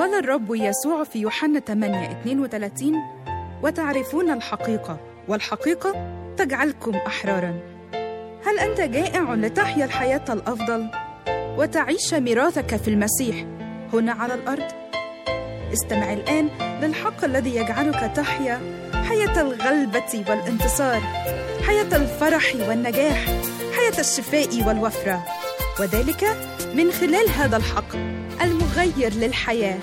قال الرب يسوع في يوحنا 8 32 وتعرفون الحقيقة والحقيقة تجعلكم أحرارا هل أنت جائع لتحيا الحياة الأفضل وتعيش ميراثك في المسيح هنا على الأرض؟ استمع الآن للحق الذي يجعلك تحيا حياة الغلبة والانتصار حياة الفرح والنجاح حياة الشفاء والوفرة وذلك من خلال هذا الحق المغير للحياه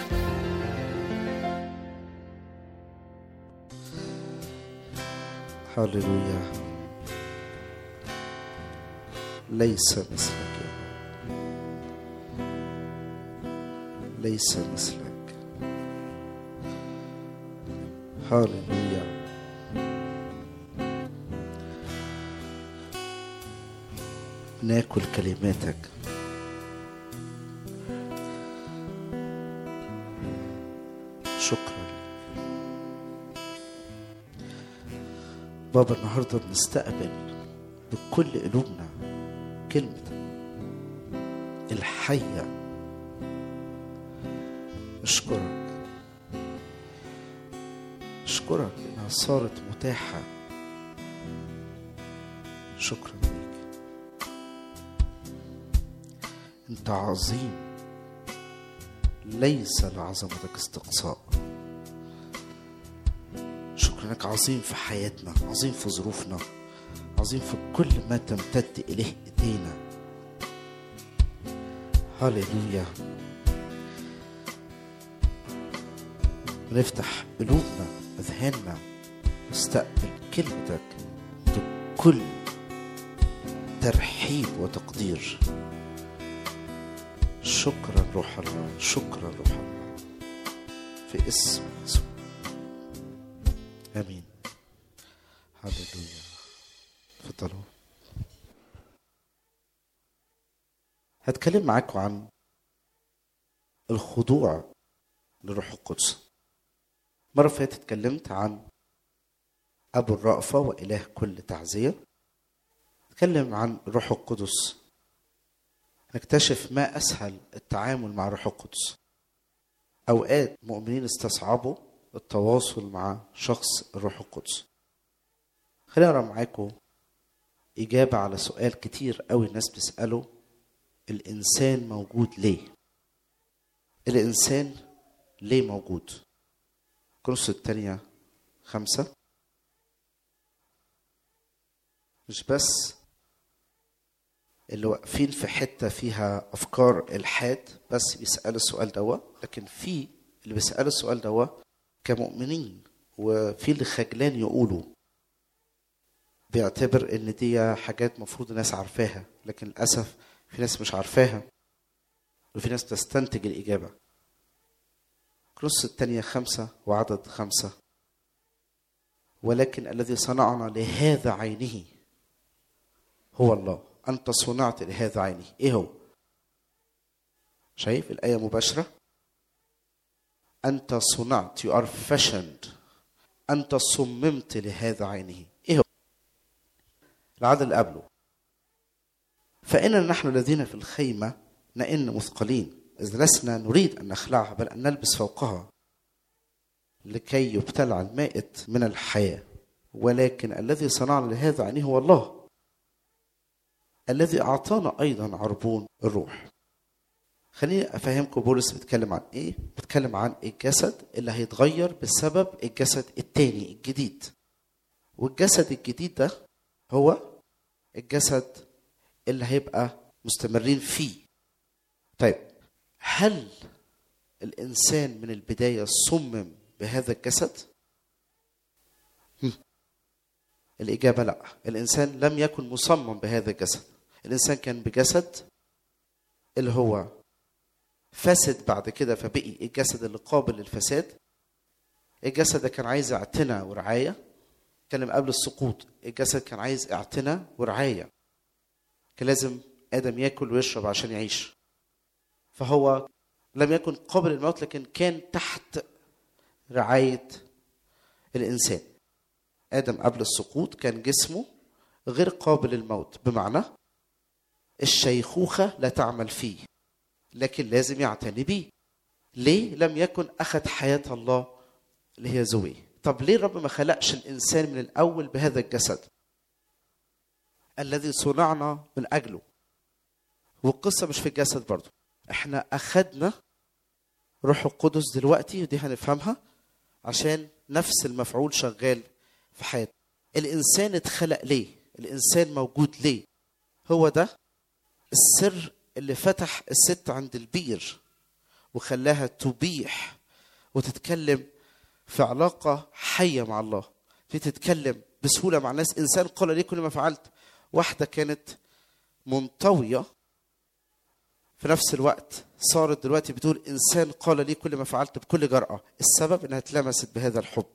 هللويا ليس مثلك يا رب ليس مثلك هللويا ناكل كلماتك شكرا بابا النهارده بنستقبل بكل قلوبنا كلمة الحية أشكرك أشكرك إنها صارت متاحة شكرا ليك أنت عظيم ليس لعظمتك استقصاء شكرا انك عظيم في حياتنا عظيم في ظروفنا عظيم في كل ما تمتد اليه ايدينا هللويا نفتح قلوبنا اذهاننا نستقبل كلمتك بكل ترحيب وتقدير شكرا روح الله شكرا روح الله في اسم يسوع امين هللويا تفضلوا هتكلم معاكم عن الخضوع للروح القدس مرة فاتت اتكلمت عن أبو الرأفة وإله كل تعزية اتكلم عن الروح القدس نكتشف ما أسهل التعامل مع الروح القدس أوقات مؤمنين استصعبوا التواصل مع شخص الروح القدس خليني أقرأ معاكم إجابة على سؤال كتير قوي الناس بتسأله الإنسان موجود ليه؟ الإنسان ليه موجود؟ كورس التانية خمسة مش بس اللي واقفين في حتة فيها أفكار إلحاد بس بيسألوا السؤال دوا لكن في اللي بيسألوا السؤال دوا كمؤمنين وفي اللي خجلان يقولوا بيعتبر ان دي حاجات مفروض الناس عارفاها لكن للاسف في ناس مش عارفاها وفي ناس تستنتج الاجابه كروس الثانيه خمسه وعدد خمسه ولكن الذي صنعنا لهذا عينه هو الله انت صنعت لهذا عينه ايه هو شايف الايه مباشره انت صنعت you are fashioned انت صممت لهذا عينه ايه هو العدد اللي قبله فإننا نحن الذين في الخيمة نئن مثقلين إذ لسنا نريد أن نخلعها بل أن نلبس فوقها لكي يبتلع المائت من الحياة ولكن الذي صنعنا لهذا عينه هو الله الذي أعطانا أيضا عربون الروح خليني أفهمكم بولس بيتكلم عن إيه بيتكلم عن الجسد اللي هيتغير بسبب الجسد التاني الجديد والجسد الجديد ده هو الجسد اللي هيبقى مستمرين فيه طيب هل الانسان من البدايه صمم بهذا الجسد هم. الاجابه لا الانسان لم يكن مصمم بهذا الجسد الانسان كان بجسد اللي هو فسد بعد كده فبقي الجسد اللي قابل للفساد الجسد ده كان عايز اعتناء ورعايه اتكلم قبل السقوط الجسد كان عايز اعتناء ورعايه كان لازم ادم ياكل ويشرب عشان يعيش فهو لم يكن قابل للموت لكن كان تحت رعايه الانسان ادم قبل السقوط كان جسمه غير قابل للموت بمعنى الشيخوخه لا تعمل فيه لكن لازم يعتني بيه ليه لم يكن اخذ حياه الله اللي هي زوي طب ليه الرب ما خلقش الانسان من الاول بهذا الجسد الذي صنعنا من اجله والقصه مش في الجسد برضو احنا اخذنا روح القدس دلوقتي ودي هنفهمها عشان نفس المفعول شغال في حياتنا الانسان اتخلق ليه الانسان موجود ليه هو ده السر اللي فتح الست عند البير وخلاها تبيح وتتكلم في علاقة حية مع الله في تتكلم بسهولة مع الناس إنسان قال لي كل ما فعلت واحدة كانت منطوية في نفس الوقت صارت دلوقتي بتقول إنسان قال لي كل ما فعلت بكل جرأة السبب إنها اتلمست بهذا الحب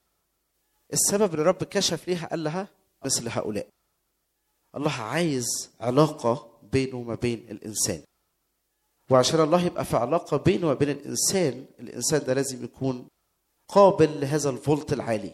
السبب ان الرب كشف ليها قال لها مثل هؤلاء الله عايز علاقة بينه وما بين الإنسان وعشان الله يبقى في علاقة بينه وبين الإنسان الإنسان ده لازم يكون قابل لهذا الفولت العالي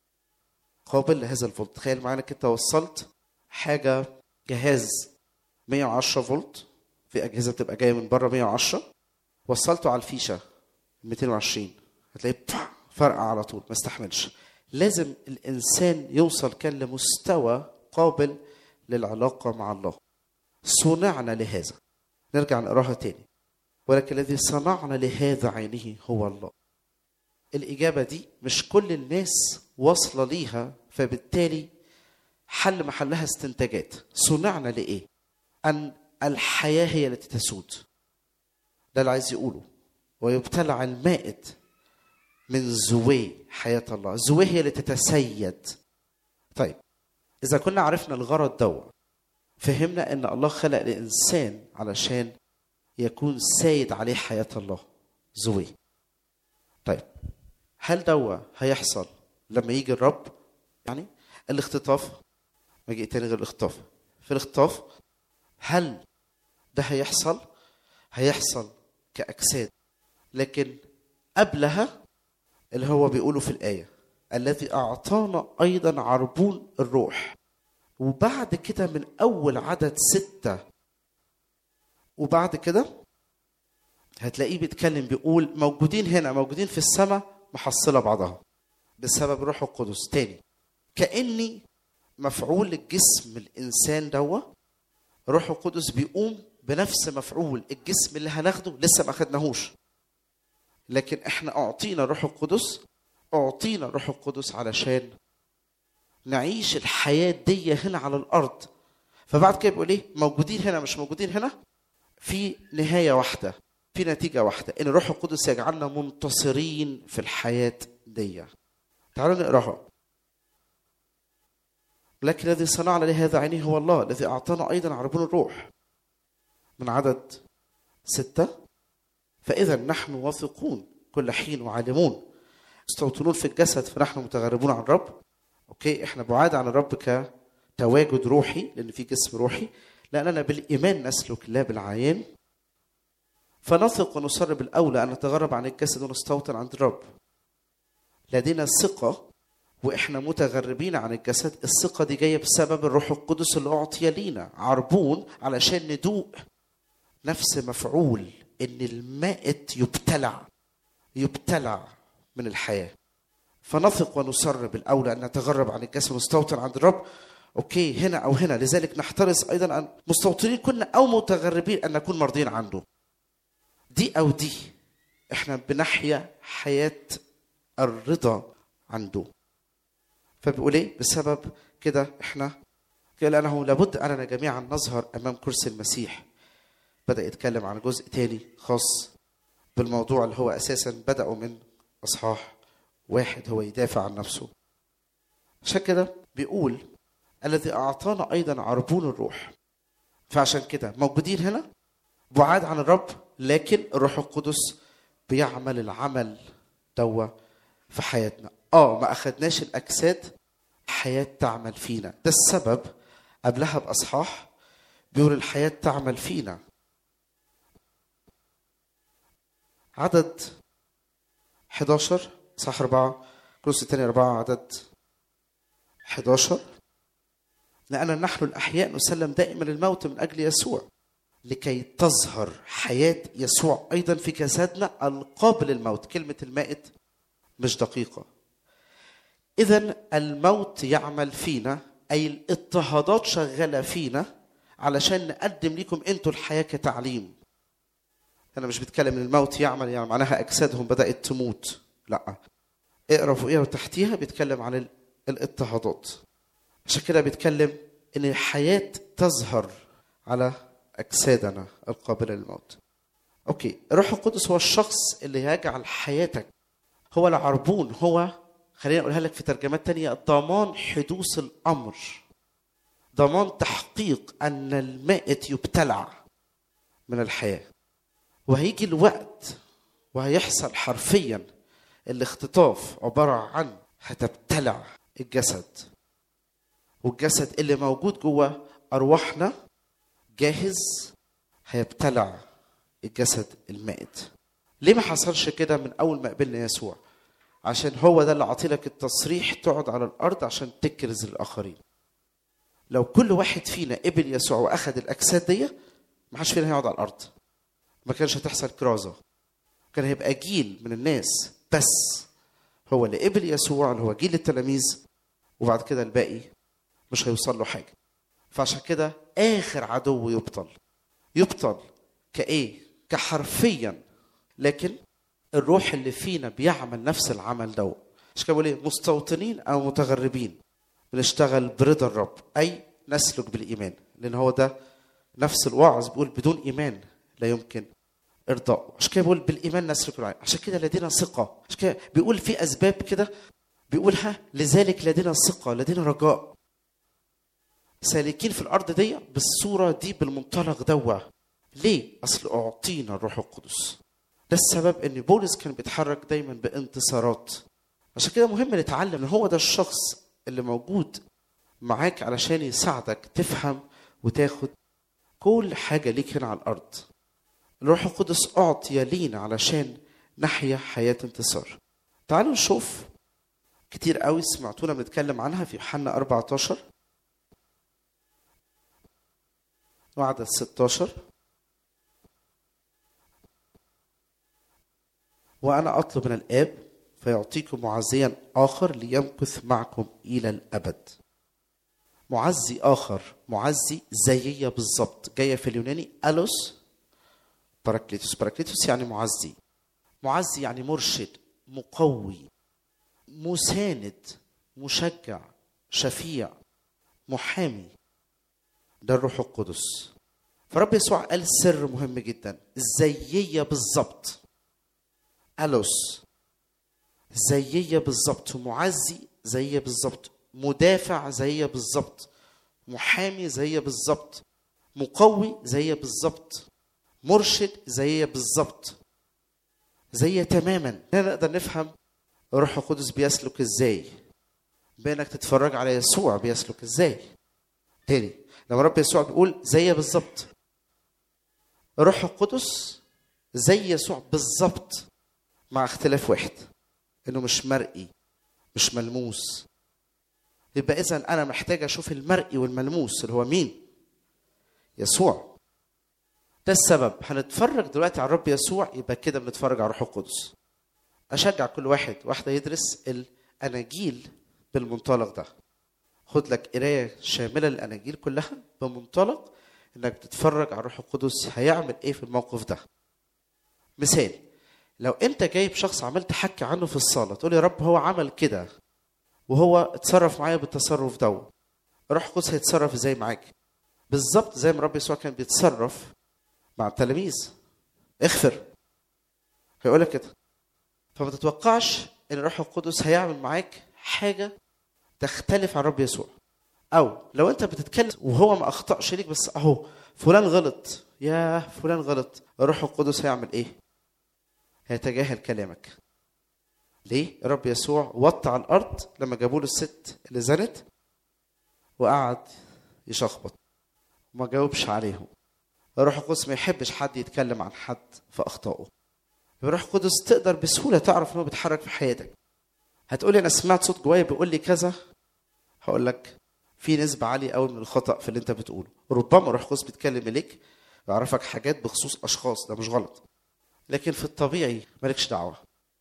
قابل لهذا الفولت تخيل معانا كده وصلت حاجة جهاز 110 فولت في أجهزة بتبقى جاية من بره 110 وصلته على الفيشة 220 هتلاقيه فرقع على طول ما استحملش لازم الانسان يوصل كان لمستوى قابل للعلاقه مع الله صنعنا لهذا نرجع نقراها تاني ولكن الذي صنعنا لهذا عينه هو الله الإجابة دي مش كل الناس واصلة ليها فبالتالي حل محلها استنتاجات صنعنا لإيه؟ أن الحياة هي التي تسود ده اللي عايز يقوله ويبتلع المائت من زوي حياة الله زوي هي اللي تتسيد طيب إذا كنا عرفنا الغرض دوا فهمنا أن الله خلق الإنسان علشان يكون سايد عليه حياة الله زوي طيب هل دوا هيحصل لما يجي الرب يعني الاختطاف ما يجي تاني غير الاختطاف في الاختطاف هل ده هيحصل هيحصل كأجساد لكن قبلها اللي هو بيقوله في الآية الذي أعطانا أيضا عربون الروح وبعد كده من أول عدد ستة وبعد كده هتلاقيه بيتكلم بيقول موجودين هنا موجودين في السماء محصلة بعضها بسبب روح القدس تاني كأني مفعول الجسم الإنسان دوا روح القدس بيقوم بنفس مفعول الجسم اللي هناخده لسه ما أخدناهوش لكن احنا اعطينا روح القدس اعطينا روح القدس علشان نعيش الحياة دي هنا على الأرض فبعد كده بيقول ايه موجودين هنا مش موجودين هنا في نهاية واحدة في نتيجة واحدة إن الروح القدس يجعلنا منتصرين في الحياة دي تعالوا نقراها لكن الذي صنعنا لهذا عينه هو الله الذي أعطانا أيضا عربون الروح من عدد ستة فإذا نحن واثقون كل حين وعالمون مستوطنون في الجسد فنحن متغربون عن الرب اوكي احنا بعاد عن الرب كتواجد روحي لان في جسم روحي لاننا بالايمان نسلك لا بالعيان فنثق ونصر بالاولى ان نتغرب عن الجسد ونستوطن عند الرب لدينا ثقه واحنا متغربين عن الجسد الثقه دي جايه بسبب الروح القدس اللي اعطي لينا عربون علشان ندوق نفس مفعول ان المائت يبتلع يبتلع من الحياه فنثق ونصر بالاولى ان نتغرب عن الجسد ونستوطن عند الرب اوكي هنا او هنا لذلك نحترس ايضا ان مستوطنين كنا او متغربين ان نكون مرضين عنده دي او دي احنا بنحيا حياه الرضا عنده فبيقول ايه بسبب كده احنا قال انه لابد اننا جميعا نظهر امام كرسي المسيح بدا يتكلم عن جزء تاني خاص بالموضوع اللي هو اساسا بداوا من اصحاح واحد هو يدافع عن نفسه عشان كده بيقول الذي اعطانا ايضا عربون الروح فعشان كده موجودين هنا بعاد عن الرب لكن الروح القدس بيعمل العمل دوا في حياتنا اه ما اخدناش الاجساد حياه تعمل فينا ده السبب قبلها باصحاح بيقول الحياه تعمل فينا عدد 11 صح أربعة كروس الثاني أربعة عدد 11 لأن نحن الأحياء نسلم دائما الموت من أجل يسوع لكي تظهر حياة يسوع أيضا في جسدنا القابل للموت كلمة المائت مش دقيقة إذا الموت يعمل فينا أي الاضطهادات شغالة فينا علشان نقدم لكم أنتوا الحياة كتعليم أنا مش بتكلم إن الموت يعمل يعني معناها أجسادهم بدأت تموت لا اقرا فوقيها وتحتيها بيتكلم عن ال- الاضطهادات عشان كده بيتكلم ان الحياه تظهر على اجسادنا القابله للموت اوكي الروح القدس هو الشخص اللي يجعل حياتك هو العربون هو خليني اقولها لك في ترجمات تانية ضمان حدوث الامر ضمان تحقيق ان المائت يبتلع من الحياه وهيجي الوقت وهيحصل حرفيا الاختطاف عبارة عن هتبتلع الجسد والجسد اللي موجود جوه أرواحنا جاهز هيبتلع الجسد المائت ليه ما حصلش كده من أول ما قبلنا يسوع عشان هو ده اللي عطيلك التصريح تقعد على الأرض عشان تكرز الآخرين لو كل واحد فينا قبل يسوع وأخذ الأجساد دي ما حدش فينا هيقعد على الأرض ما كانش هتحصل كرازة كان هيبقى جيل من الناس بس هو اللي قبل يسوع اللي هو جيل التلاميذ وبعد كده الباقي مش هيوصل له حاجه فعشان كده اخر عدو يبطل يبطل كايه كحرفيا لكن الروح اللي فينا بيعمل نفس العمل ده مش كده بقول ايه مستوطنين او متغربين بنشتغل برضا الرب اي نسلك بالايمان لان هو ده نفس الوعظ بيقول بدون ايمان لا يمكن ارضاء عشان كده بيقول بالايمان نسلك العين عشان كده لدينا ثقه عشان كده بيقول في اسباب كده بيقولها لذلك لدينا ثقه لدينا رجاء سالكين في الارض دي بالصوره دي بالمنطلق دوا ليه اصل اعطينا الروح القدس ده السبب ان بولس كان بيتحرك دايما بانتصارات عشان كده مهم نتعلم ان هو ده الشخص اللي موجود معاك علشان يساعدك تفهم وتاخد كل حاجه ليك هنا على الارض الروح القدس أعطي لينا علشان نحيا حياة انتصار تعالوا نشوف كتير قوي سمعتونا بنتكلم عنها في يوحنا 14 وعدد 16 وأنا أطلب من الآب فيعطيكم معزيا آخر ليمكث معكم إلى الأبد معزي آخر معزي زيية بالظبط جاية في اليوناني ألوس باراكليتوس باراكليتوس يعني معزي معزي يعني مرشد مقوي مساند مشجع شفيع محامي ده الروح القدس فرب يسوع قال سر مهم جدا زيية بالظبط ألوس زيية بالظبط معزي زيية بالظبط مدافع زيية بالظبط محامي زيية بالظبط مقوي زيية بالظبط مرشد زي بالظبط زي تماما هنا نقدر نفهم الروح القدس بيسلك ازاي بانك تتفرج على يسوع بيسلك ازاي تاني لما رب يسوع بيقول زي بالظبط الروح القدس زي يسوع بالظبط مع اختلاف واحد انه مش مرئي مش ملموس يبقى اذا انا محتاج اشوف المرئي والملموس اللي هو مين يسوع ده السبب هنتفرج دلوقتي على الرب يسوع يبقى كده بنتفرج على الروح القدس اشجع كل واحد واحده يدرس الاناجيل بالمنطلق ده خد لك قرايه شامله للاناجيل كلها بمنطلق انك بتتفرج على الروح القدس هيعمل ايه في الموقف ده مثال لو انت جايب شخص عمال تحكي عنه في الصلاه تقول يا رب هو عمل كده وهو اتصرف معايا بالتصرف ده الروح القدس هيتصرف ازاي معاك بالظبط زي ما رب يسوع كان بيتصرف مع التلاميذ اغفر هيقول لك كده فما تتوقعش ان الروح القدس هيعمل معاك حاجه تختلف عن رب يسوع او لو انت بتتكلم وهو ما اخطاش ليك بس اهو فلان غلط يا فلان غلط الروح القدس هيعمل ايه هيتجاهل كلامك ليه الرب يسوع وطى على الارض لما جابوا له الست اللي زنت وقعد يشخبط وما جاوبش عليهم الروح القدس ما يحبش حد يتكلم عن حد في اخطائه الروح القدس تقدر بسهوله تعرف ان هو بيتحرك في حياتك هتقولي انا سمعت صوت جوايا بيقول لي كذا هقول لك في نسبة عالية قوي من الخطأ في اللي انت بتقوله ربما الروح القدس بيتكلم اليك يعرفك حاجات بخصوص اشخاص ده مش غلط لكن في الطبيعي مالكش دعوه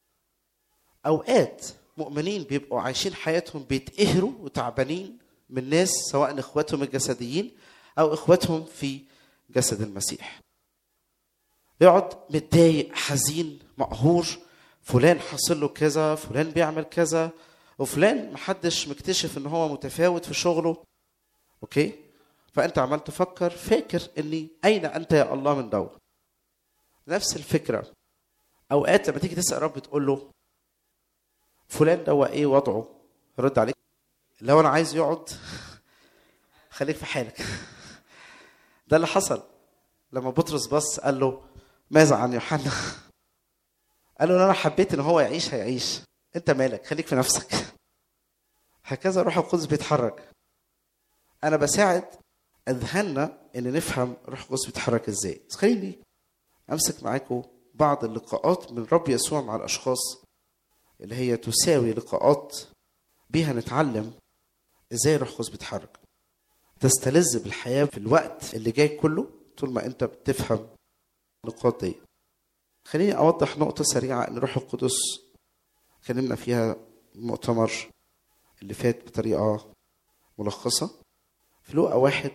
اوقات مؤمنين بيبقوا عايشين حياتهم بيتقهروا وتعبانين من ناس سواء اخواتهم الجسديين او اخواتهم في جسد المسيح يقعد متضايق حزين مقهور فلان حصل له كذا فلان بيعمل كذا وفلان محدش مكتشف ان هو متفاوت في شغله اوكي فانت عمال تفكر فاكر اني اين انت يا الله من دور نفس الفكره اوقات لما تيجي تسال رب تقول له فلان ده هو ايه وضعه يرد عليك لو انا عايز يقعد خليك في حالك ده اللي حصل لما بطرس بص قال له ماذا عن يوحنا قال له ان انا حبيت ان هو يعيش هيعيش انت مالك خليك في نفسك هكذا روح القدس بيتحرك انا بساعد اذهاننا ان نفهم روح القدس بيتحرك ازاي بس خليني امسك معاكم بعض اللقاءات من رب يسوع مع الاشخاص اللي هي تساوي لقاءات بيها نتعلم ازاي روح القدس بيتحرك تستلذ بالحياه في الوقت اللي جاي كله طول ما انت بتفهم النقاط دي خليني اوضح نقطه سريعه ان روح القدس اتكلمنا فيها المؤتمر اللي فات بطريقه ملخصه في لوقا واحد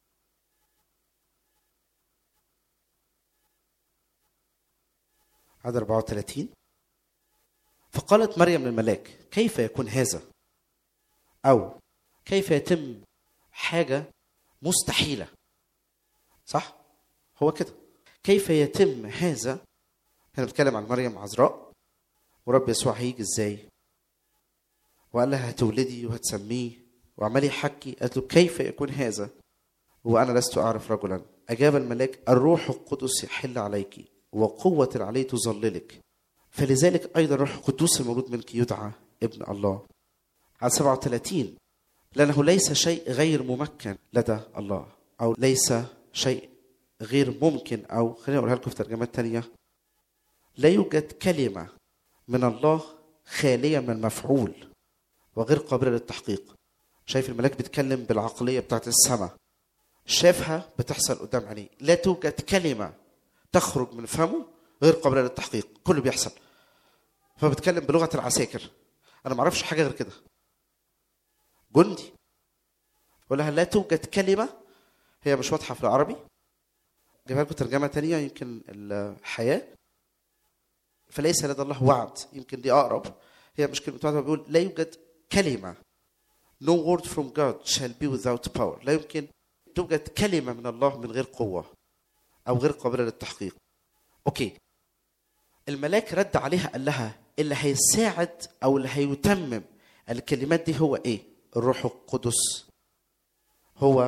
عدد 34 فقالت مريم للملاك كيف يكون هذا او كيف يتم حاجه مستحيله صح هو كده كيف يتم هذا احنا بنتكلم عن مريم عذراء ورب يسوع هيجي ازاي وقال لها هتولدي وهتسميه وعمال يحكي قالت له كيف يكون هذا وانا لست اعرف رجلا اجاب الملاك الروح القدس يحل عليك وقوة عليه تظللك فلذلك ايضا الروح القدوس المولود منك يدعى ابن الله على 37 لانه ليس شيء غير ممكن لدى الله او ليس شيء غير ممكن او خليني اقولها لكم في ترجمات تانية لا يوجد كلمة من الله خالية من المفعول وغير قابلة للتحقيق شايف الملاك بيتكلم بالعقلية بتاعت السماء شافها بتحصل قدام عينيه لا توجد كلمة تخرج من فمه غير قابلة للتحقيق كله بيحصل فبتكلم بلغة العساكر أنا ما أعرفش حاجة غير كده جندي بقول لها لا توجد كلمة هي مش واضحة في العربي جايبها لكم ترجمة تانية يمكن الحياة فليس لدى الله وعد يمكن دي أقرب هي مش كلمة وعد هو بيقول لا يوجد كلمة No word from God shall be without power لا يمكن توجد كلمة من الله من غير قوة أو غير قابلة للتحقيق أوكي الملاك رد عليها قال لها اللي هيساعد أو اللي هيتمم الكلمات دي هو إيه؟ الروح القدس هو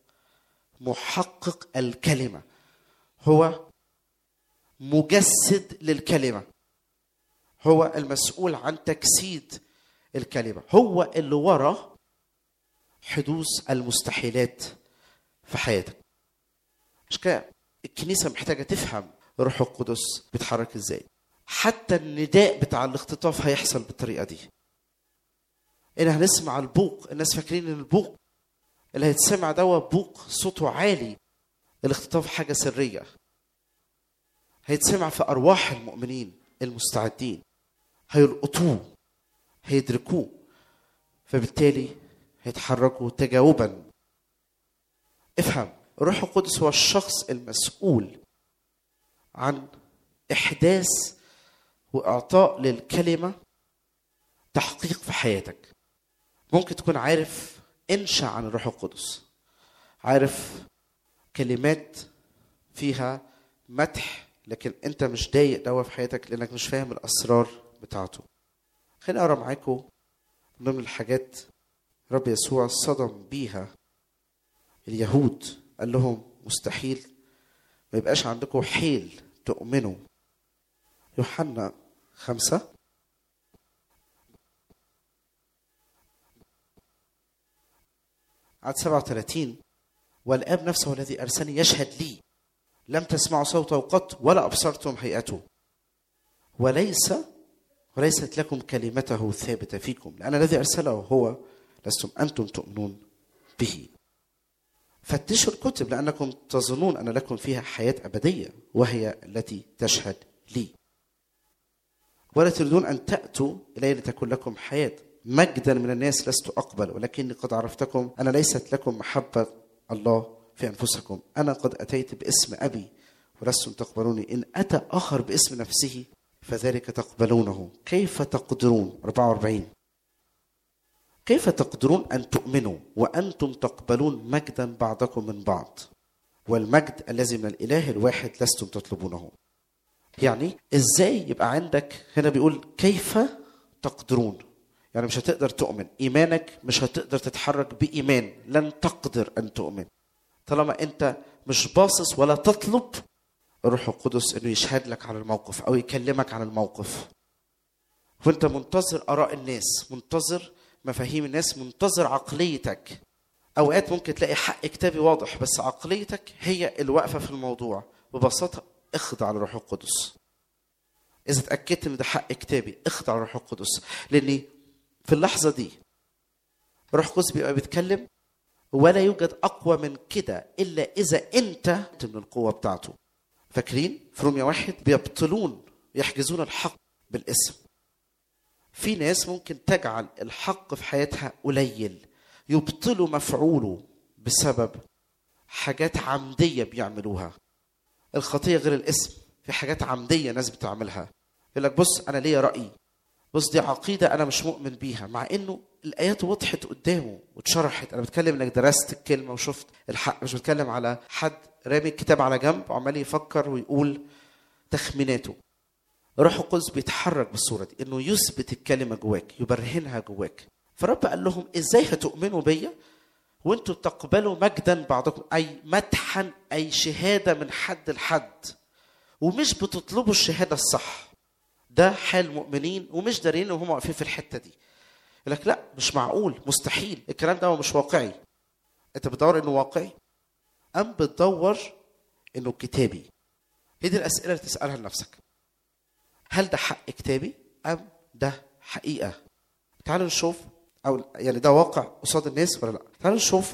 محقق الكلمة هو مجسد للكلمة هو المسؤول عن تجسيد الكلمة هو اللي ورا حدوث المستحيلات في حياتك مش كده الكنيسة محتاجة تفهم الروح القدس بيتحرك ازاي حتى النداء بتاع الاختطاف هيحصل بالطريقة دي ان هنسمع البوق الناس فاكرين ان البوق اللي هيتسمع ده بوق صوته عالي الاختطاف حاجة سرية هيتسمع في أرواح المؤمنين المستعدين هيلقطوه هيدركوه فبالتالي هيتحركوا تجاوبا افهم الروح القدس هو الشخص المسؤول عن إحداث وإعطاء للكلمة تحقيق في حياتك ممكن تكون عارف انشا عن الروح القدس عارف كلمات فيها مدح لكن انت مش ضايق دوا في حياتك لانك مش فاهم الاسرار بتاعته خليني اقرا معاكم من ضمن الحاجات رب يسوع صدم بيها اليهود قال لهم مستحيل ما يبقاش عندكم حيل تؤمنوا يوحنا خمسة عدد 37 والآب نفسه الذي أرسلني يشهد لي لم تسمعوا صوته قط ولا أبصرتم هيئته وليس وليست لكم كلمته ثابتة فيكم لأن الذي أرسله هو لستم أنتم تؤمنون به فتشوا الكتب لأنكم تظنون أن لكم فيها حياة أبدية وهي التي تشهد لي ولا تريدون أن تأتوا إلي لتكون لكم حياة مجدا من الناس لست أقبل ولكني قد عرفتكم أن ليست لكم محبة الله في أنفسكم أنا قد أتيت باسم أبي ولستم تقبلوني إن أتى آخر باسم نفسه فذلك تقبلونه كيف تقدرون 44 كيف تقدرون أن تؤمنوا وأنتم تقبلون مجدا بعضكم من بعض والمجد الذي من الإله الواحد لستم تطلبونه يعني إزاي يبقى عندك هنا بيقول كيف تقدرون يعني مش هتقدر تؤمن إيمانك مش هتقدر تتحرك بإيمان لن تقدر أن تؤمن طالما أنت مش باصص ولا تطلب الروح القدس انه يشهد لك على الموقف او يكلمك عن الموقف وانت منتظر اراء الناس منتظر مفاهيم الناس منتظر عقليتك اوقات ممكن تلاقي حق كتابي واضح بس عقليتك هي الواقفه في الموضوع ببساطه اخضع للروح القدس اذا اتاكدت ان ده حق كتابي اخضع للروح القدس لان في اللحظه دي الروح القدس بيبقى بيتكلم ولا يوجد اقوى من كده الا اذا انت من القوه بتاعته فاكرين في روميا واحد بيبطلون يحجزون الحق بالاسم في ناس ممكن تجعل الحق في حياتها قليل يبطلوا مفعوله بسبب حاجات عمدية بيعملوها الخطية غير الاسم في حاجات عمدية ناس بتعملها يقول لك بص أنا ليا رأي بص دي عقيدة أنا مش مؤمن بيها مع إنه الآيات وضحت قدامه واتشرحت أنا بتكلم إنك درست الكلمة وشفت الحق مش بتكلم على حد رامي الكتاب على جنب وعمال يفكر ويقول تخميناته روح القدس بيتحرك بالصورة دي إنه يثبت الكلمة جواك يبرهنها جواك فرب قال لهم إزاي هتؤمنوا بيا وانتوا تقبلوا مجدا بعضكم أي مدحا أي شهادة من حد لحد ومش بتطلبوا الشهادة الصح ده حال مؤمنين ومش دارين وهم واقفين في الحته دي يقول لك لا مش معقول مستحيل الكلام ده هو مش واقعي انت بتدور انه واقعي ام بتدور انه كتابي هي دي الاسئله اللي تسالها لنفسك هل ده حق كتابي ام ده حقيقه تعالوا نشوف او يعني ده واقع قصاد الناس ولا لا تعالوا نشوف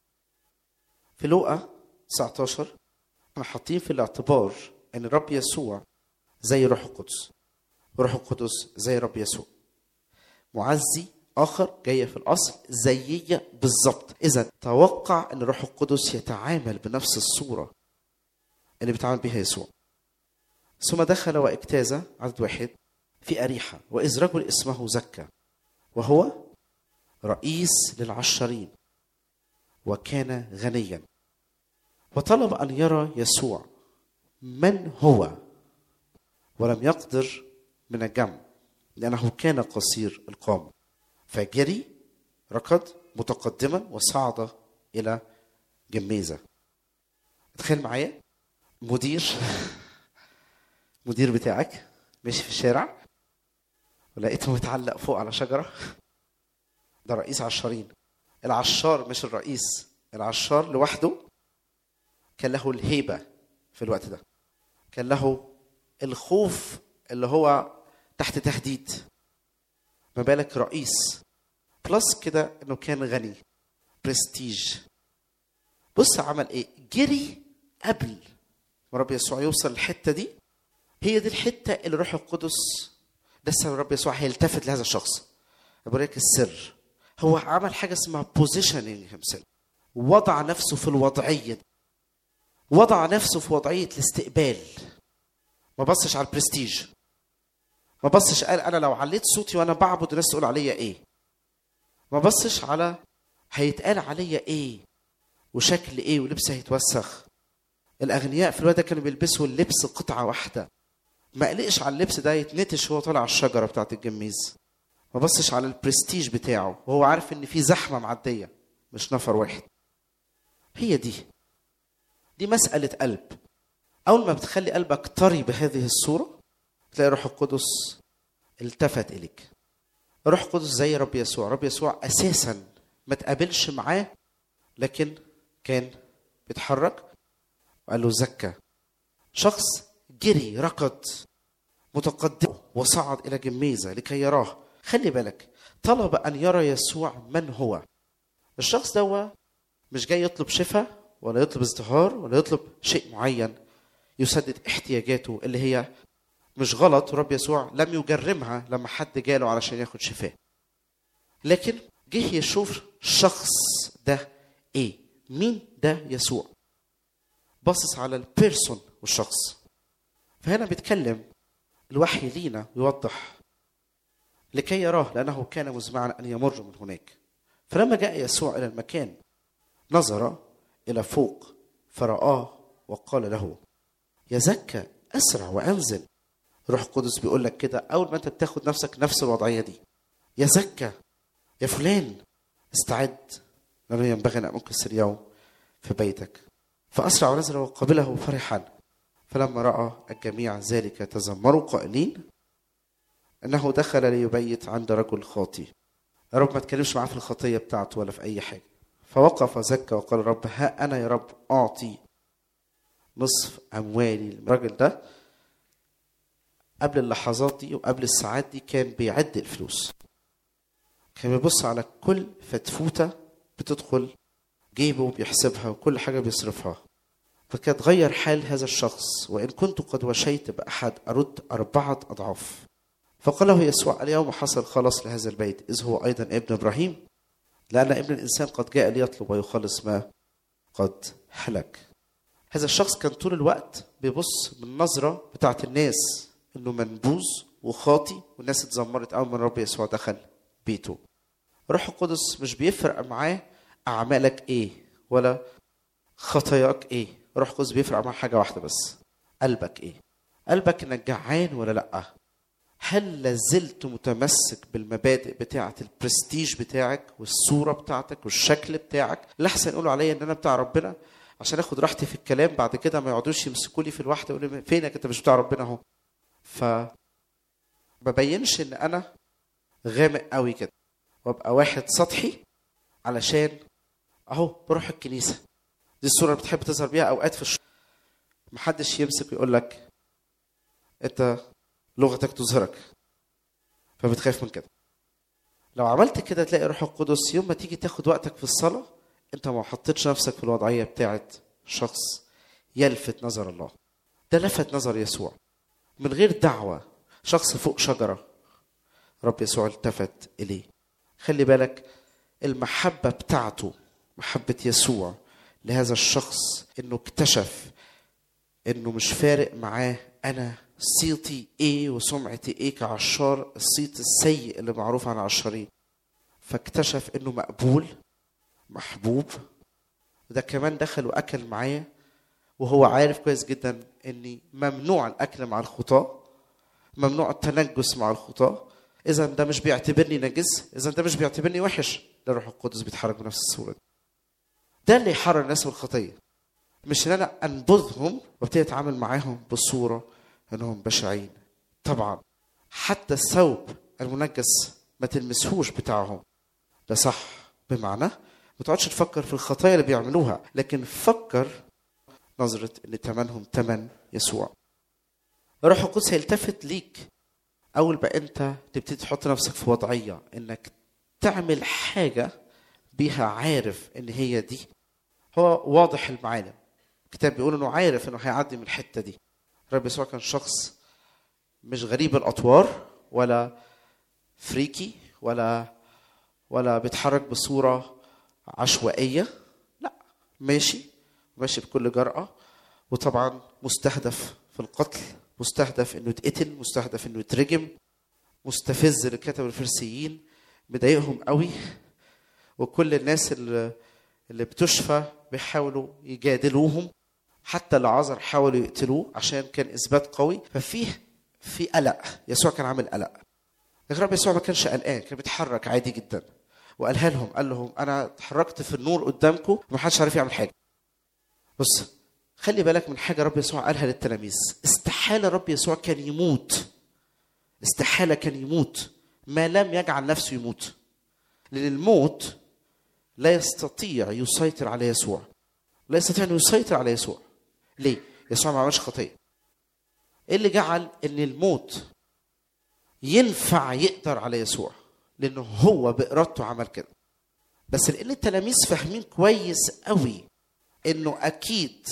في لوقا 19 احنا حاطين في الاعتبار ان الرب يسوع زي روح القدس روح القدس زي رب يسوع معزي اخر جايه في الاصل زيي بالظبط اذا توقع ان الروح القدس يتعامل بنفس الصوره اللي بيتعامل بها يسوع ثم دخل واجتاز عدد واحد في أريحة وإذ رجل اسمه زكا وهو رئيس للعشرين وكان غنيا وطلب أن يرى يسوع من هو ولم يقدر من الجمع لأنه كان قصير القامة فجري ركض متقدما وصعد إلى جميزة تخيل معايا مدير مدير بتاعك ماشي في الشارع ولقيته متعلق فوق على شجرة ده رئيس عشارين العشار مش الرئيس العشار لوحده كان له الهيبة في الوقت ده كان له الخوف اللي هو تحت تهديد ما بالك رئيس بلس كده انه كان غني برستيج بص عمل ايه جري قبل ما رب يسوع يوصل الحته دي هي دي الحته اللي روح القدس ده السبب رب يسوع هيلتفت لهذا الشخص بوريك السر هو عمل حاجه اسمها بوزيشننج himself وضع نفسه في الوضعيه دي. وضع نفسه في وضعيه الاستقبال ما بصش على البرستيج ما بصش قال انا لو عليت صوتي وانا بعبد الناس تقول عليا ايه ما بصش على هيتقال عليا ايه وشكل ايه ولبس هيتوسخ الاغنياء في الوقت ده كانوا بيلبسوا اللبس قطعه واحده ما قلقش على اللبس ده يتنتش وهو طالع على الشجره بتاعت الجميز ما بصش على البرستيج بتاعه وهو عارف ان في زحمه معديه مش نفر واحد هي دي دي مساله قلب اول ما بتخلي قلبك طري بهذه الصوره تلاقي روح القدس التفت اليك روح القدس زي رب يسوع رب يسوع اساسا ما تقابلش معاه لكن كان بيتحرك وقال له زكى شخص جري ركض متقدم وصعد الى جميزه لكي يراه خلي بالك طلب ان يرى يسوع من هو الشخص ده مش جاي يطلب شفاء ولا يطلب ازدهار ولا يطلب شيء معين يسدد احتياجاته اللي هي مش غلط ورب يسوع لم يجرمها لما حد جاله علشان ياخد شفاء لكن جه يشوف الشخص ده ايه مين ده يسوع باصص على البيرسون والشخص فهنا بيتكلم الوحي لينا يوضح لكي يراه لأنه كان مزمعا أن يمر من هناك فلما جاء يسوع إلى المكان نظر إلى فوق فرآه وقال له يا زكى أسرع وأنزل روح القدس بيقول لك كده أول ما أنت بتاخد نفسك نفس الوضعية دي يا زكى يا فلان استعد لأنه ينبغي أن أمكث اليوم في بيتك فأسرع ونزل وقبله فرحا فلما رأى الجميع ذلك تذمروا قائلين أنه دخل ليبيت عند رجل خاطي يا رب ما تكلمش معاه في الخطية بتاعته ولا في أي حاجة فوقف زكى وقال رب ها أنا يا رب أعطي نصف أموالي الراجل ده قبل اللحظات دي وقبل الساعات دي كان بيعد الفلوس كان بيبص على كل فتفوتة بتدخل جيبه بيحسبها وكل حاجة بيصرفها فكان غير حال هذا الشخص وإن كنت قد وشيت بأحد أرد أربعة أضعاف فقال له يسوع اليوم حصل خلاص لهذا البيت إذ هو أيضا ابن إبراهيم لأن ابن الإنسان قد جاء ليطلب ويخلص ما قد هلك هذا الشخص كان طول الوقت بيبص بالنظرة بتاعت الناس إنه منبوذ وخاطي والناس اتذمرت أول ما الرب يسوع دخل بيته روح القدس مش بيفرق معاه أعمالك إيه ولا خطاياك إيه روح القدس بيفرق معاه حاجة واحدة بس قلبك إيه قلبك إنك جعان ولا لأ هل لازلت متمسك بالمبادئ بتاعة البرستيج بتاعك والصورة بتاعتك والشكل بتاعك لحسن يقولوا عليا ان انا بتاع ربنا عشان اخد راحتي في الكلام بعد كده ما يقعدوش يمسكوا لي في الواحدة يقولوا لي فينك انت مش بتاع ربنا اهو ف ما بينش ان انا غامق قوي كده وابقى واحد سطحي علشان اهو بروح الكنيسة دي الصورة اللي بتحب تظهر بيها اوقات في الشغل محدش يمسك ويقول لك انت لغتك تظهرك فبتخاف من كده لو عملت كده تلاقي روح القدس يوم ما تيجي تاخد وقتك في الصلاة انت ما حطيتش نفسك في الوضعية بتاعت شخص يلفت نظر الله ده لفت نظر يسوع من غير دعوة شخص فوق شجرة رب يسوع التفت إليه خلي بالك المحبة بتاعته محبة يسوع لهذا الشخص انه اكتشف انه مش فارق معاه انا صيتي ايه وسمعتي ايه كعشار الصيت السيء اللي معروف عن العشارين فاكتشف انه مقبول محبوب وده كمان دخل واكل معايا وهو عارف كويس جدا اني ممنوع الاكل مع الخطاه ممنوع التنجس مع الخطاه اذا ده مش بيعتبرني نجس اذا ده مش بيعتبرني وحش ده الروح القدس بيتحرك بنفس الصوره دي ده اللي يحرر الناس من الخطيه مش ان انا انبذهم وابتدي اتعامل معاهم بصوره انهم بشعين طبعا حتى الثوب المنجس ما تلمسهوش بتاعهم ده صح بمعنى ما تقعدش تفكر في الخطايا اللي بيعملوها لكن فكر نظرة ان تمنهم تمن يسوع الروح القدس هيلتفت ليك اول ما انت تبتدي تحط نفسك في وضعية انك تعمل حاجة بيها عارف ان هي دي هو واضح المعالم الكتاب بيقول انه عارف انه هيعدي من الحتة دي الرب يسوع كان شخص مش غريب الاطوار ولا فريكي ولا ولا بيتحرك بصوره عشوائيه لا ماشي ماشي بكل جرأة وطبعا مستهدف في القتل مستهدف انه يتقتل مستهدف انه يترجم مستفز للكتب الفرسيين مضايقهم قوي وكل الناس اللي اللي بتشفى بيحاولوا يجادلوهم حتى العذر حاولوا يقتلوه عشان كان اثبات قوي ففيه في قلق يسوع كان عامل قلق لكن رب يسوع ما كانش قلقان كان بيتحرك عادي جدا وقالها لهم قال لهم انا اتحركت في النور قدامكم ومحدش عارف يعمل حاجه بص خلي بالك من حاجه رب يسوع قالها للتلاميذ استحاله رب يسوع كان يموت استحاله كان يموت ما لم يجعل نفسه يموت لان الموت لا يستطيع يسيطر على يسوع لا يستطيع انه يسيطر على يسوع ليه يسوع ما عملش خطيه ايه اللي جعل ان الموت ينفع يقدر على يسوع لانه هو بارادته عمل كده بس لان التلاميذ فاهمين كويس قوي انه اكيد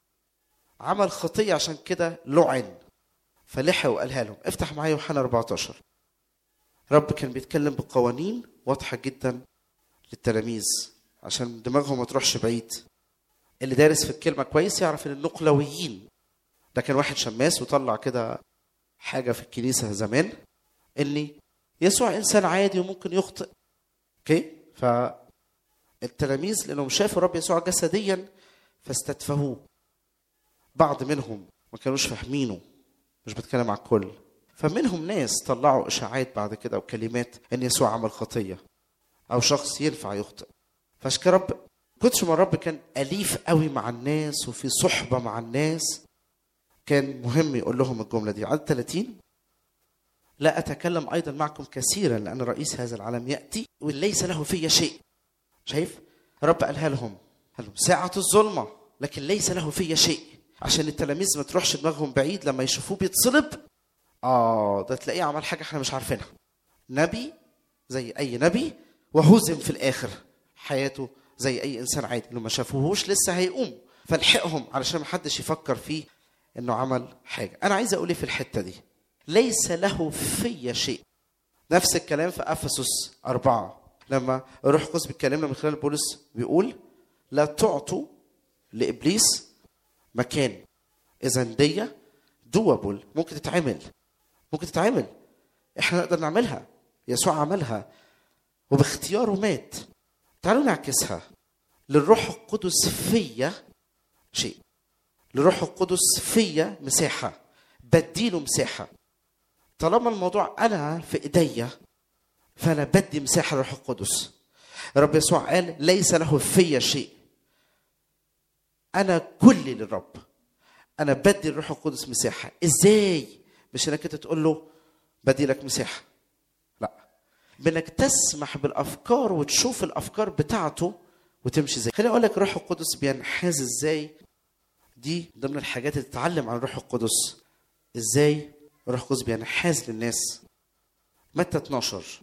عمل خطيه عشان كده لعن فلحق وقالها لهم افتح معايا يوحنا 14 رب كان بيتكلم بقوانين واضحه جدا للتلاميذ عشان دماغهم ما تروحش بعيد اللي دارس في الكلمه كويس يعرف ان النقلويين ده كان واحد شماس وطلع كده حاجه في الكنيسه زمان ان يسوع انسان عادي وممكن يخطئ اوكي فالتلاميذ لانهم شافوا الرب يسوع جسديا فاستتفهوه بعض منهم ما كانوش فاهمينه مش بتكلم على الكل فمنهم ناس طلعوا اشاعات بعد كده وكلمات ان يسوع عمل خطيه او شخص ينفع يخطئ فعشان كده رب كتر ما الرب كان اليف قوي مع الناس وفي صحبه مع الناس كان مهم يقول لهم الجمله دي عدد 30 لا اتكلم ايضا معكم كثيرا لان رئيس هذا العالم ياتي وليس له في شيء شايف رب قالها لهم قال لهم ساعه الظلمه لكن ليس له في شيء عشان التلاميذ ما تروحش دماغهم بعيد لما يشوفوه بيتصلب اه ده تلاقيه عمل حاجه احنا مش عارفينها نبي زي اي نبي وهزم في الاخر حياته زي اي انسان عادي انه ما شافوهوش لسه هيقوم فلحقهم علشان ما حدش يفكر فيه انه عمل حاجه انا عايز اقول ايه في الحته دي ليس له في شيء نفس الكلام في افسس أربعة لما الروح القدس بيتكلمنا من خلال بولس بيقول لا تعطوا لابليس مكان اذا دي دوبل ممكن تتعمل ممكن تتعمل احنا نقدر نعملها يسوع عملها وباختياره مات تعالوا نعكسها للروح القدس فيا شيء للروح القدس فيا مساحة بديله مساحة طالما الموضوع أنا في إيديا فأنا بدي مساحة للروح القدس رب يسوع قال ليس له في شيء أنا كلي للرب أنا بدي الروح القدس مساحة إزاي مش إنك أنت تقول له بدي لك مساحة لا بانك تسمح بالافكار وتشوف الافكار بتاعته وتمشي زي خليني اقول لك الروح القدس بينحاز ازاي دي ضمن الحاجات اللي تتعلم عن الروح القدس ازاي الروح القدس بينحاز للناس متى 12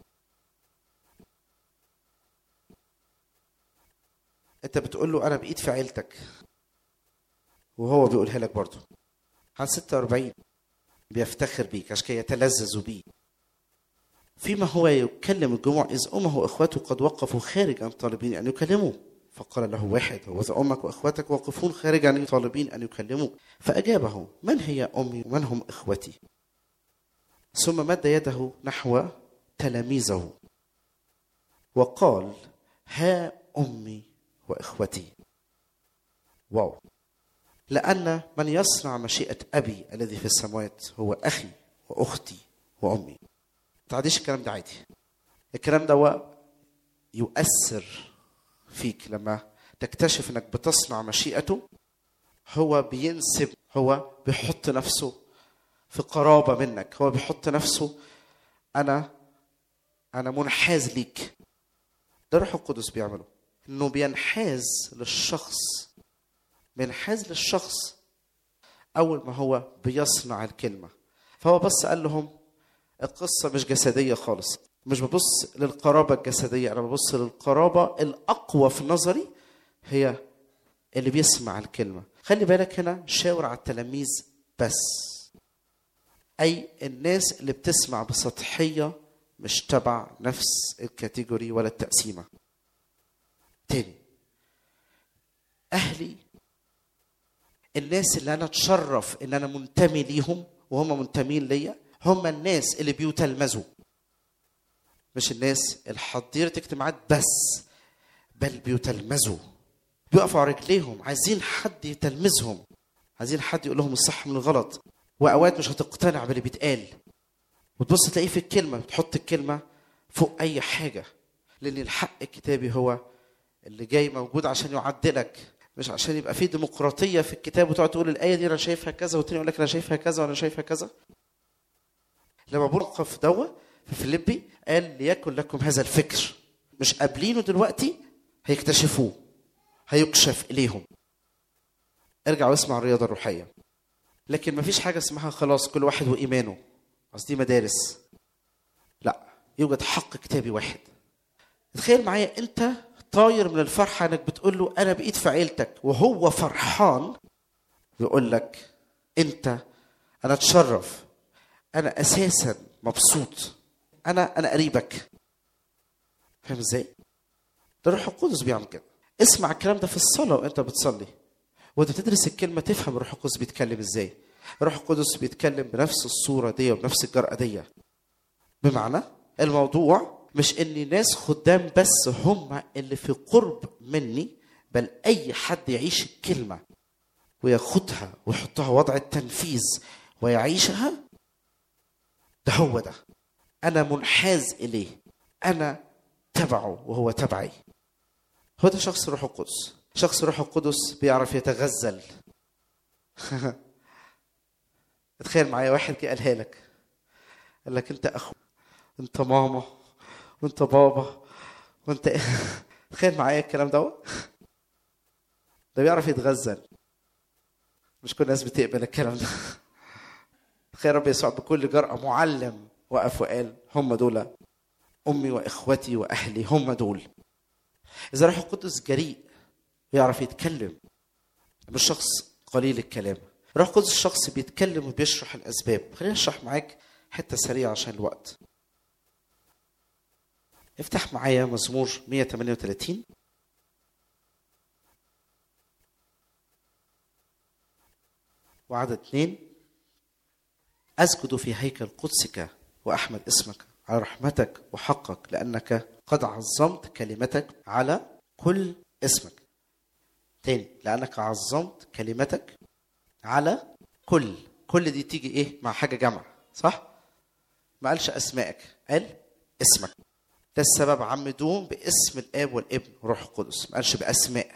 انت بتقول له انا بايد في عيلتك وهو بيقولها لك برضه عن 46 بيفتخر بيك عشان كده يتلذذ بيه فيما هو يكلم الجموع إذ أمه وإخوته قد وقفوا خارجا طالبين أن يكلموه فقال له واحد وذا أمك وإخوتك واقفون خارجا طالبين أن يكلموك فأجابه من هي أمي ومن هم إخوتي ثم مد يده نحو تلاميذه وقال ها أمي وإخوتي واو لأن من يصنع مشيئة أبي الذي في السماوات هو أخي وأختي وأمي تعديش الكلام ده عادي الكلام ده هو يؤثر فيك لما تكتشف انك بتصنع مشيئته هو بينسب هو بيحط نفسه في قرابه منك هو بيحط نفسه انا انا منحاز ليك ده روح القدس بيعمله انه بينحاز للشخص بينحاز للشخص اول ما هو بيصنع الكلمه فهو بس قال لهم القصة مش جسدية خالص مش ببص للقرابة الجسدية أنا ببص للقرابة الأقوى في نظري هي اللي بيسمع الكلمة خلي بالك هنا شاور على التلاميذ بس أي الناس اللي بتسمع بسطحية مش تبع نفس الكاتيجوري ولا التقسيمة تاني أهلي الناس اللي أنا أتشرف إن أنا منتمي ليهم وهم منتمين ليا هم الناس اللي بيتلمذوا مش الناس الحضيرة اجتماعات بس بل بيتلمذوا بيقفوا على رجليهم عايزين حد يتلمذهم عايزين حد يقول لهم الصح من الغلط واوقات مش هتقتنع باللي بيتقال وتبص تلاقيه في الكلمه بتحط الكلمه فوق اي حاجه لان الحق الكتابي هو اللي جاي موجود عشان يعدلك مش عشان يبقى في ديمقراطيه في الكتاب وتقعد تقول الايه دي انا شايفها كذا والتاني يقول لك انا شايفها كذا وانا شايفها كذا لما بوقف دوا في فيليبي قال ليكن لكم هذا الفكر مش قابلينه دلوقتي هيكتشفوه هيكشف اليهم ارجع واسمع الرياضه الروحيه لكن مفيش حاجه اسمها خلاص كل واحد وايمانه قصدي مدارس لا يوجد حق كتابي واحد تخيل معايا انت طاير من الفرحه انك بتقول له انا بقيت في عيلتك وهو فرحان يقول لك انت انا اتشرف انا اساسا مبسوط انا انا قريبك فاهم ازاي؟ ده الروح القدس بيعمل كده اسمع الكلام ده في الصلاه وانت بتصلي وانت بتدرس الكلمه تفهم الروح القدس بيتكلم ازاي الروح القدس بيتكلم بنفس الصوره دي وبنفس الجرأه دي بمعنى الموضوع مش ان ناس خدام بس هم اللي في قرب مني بل اي حد يعيش الكلمه وياخدها ويحطها وضع التنفيذ ويعيشها ده هو ده انا منحاز اليه انا تبعه وهو تبعي هو ده شخص الروح القدس شخص الروح القدس بيعرف يتغزل تخيل معايا واحد جه قالها لك قال لك انت اخو انت ماما وانت بابا وانت تخيل معايا الكلام ده ده بيعرف يتغزل مش كل الناس بتقبل الكلام ده تخيل رب يسوع بكل جرأة معلم وقف وقال هم دول أمي وإخوتي وأهلي هم دول إذا روح القدس جريء ويعرف يتكلم مش شخص قليل الكلام روح القدس شخص بيتكلم وبيشرح الأسباب خليني أشرح معاك حتة سريعة عشان الوقت افتح معايا مزمور 138 وعدد اثنين أسجد في هيكل قدسك وأحمد اسمك على رحمتك وحقك لأنك قد عظمت كلمتك على كل اسمك تاني لأنك عظمت كلمتك على كل كل دي تيجي إيه مع حاجة جمع صح؟ ما قالش أسمائك قال اسمك ده السبب عمدوهم باسم الآب والابن والروح القدس ما قالش بأسماء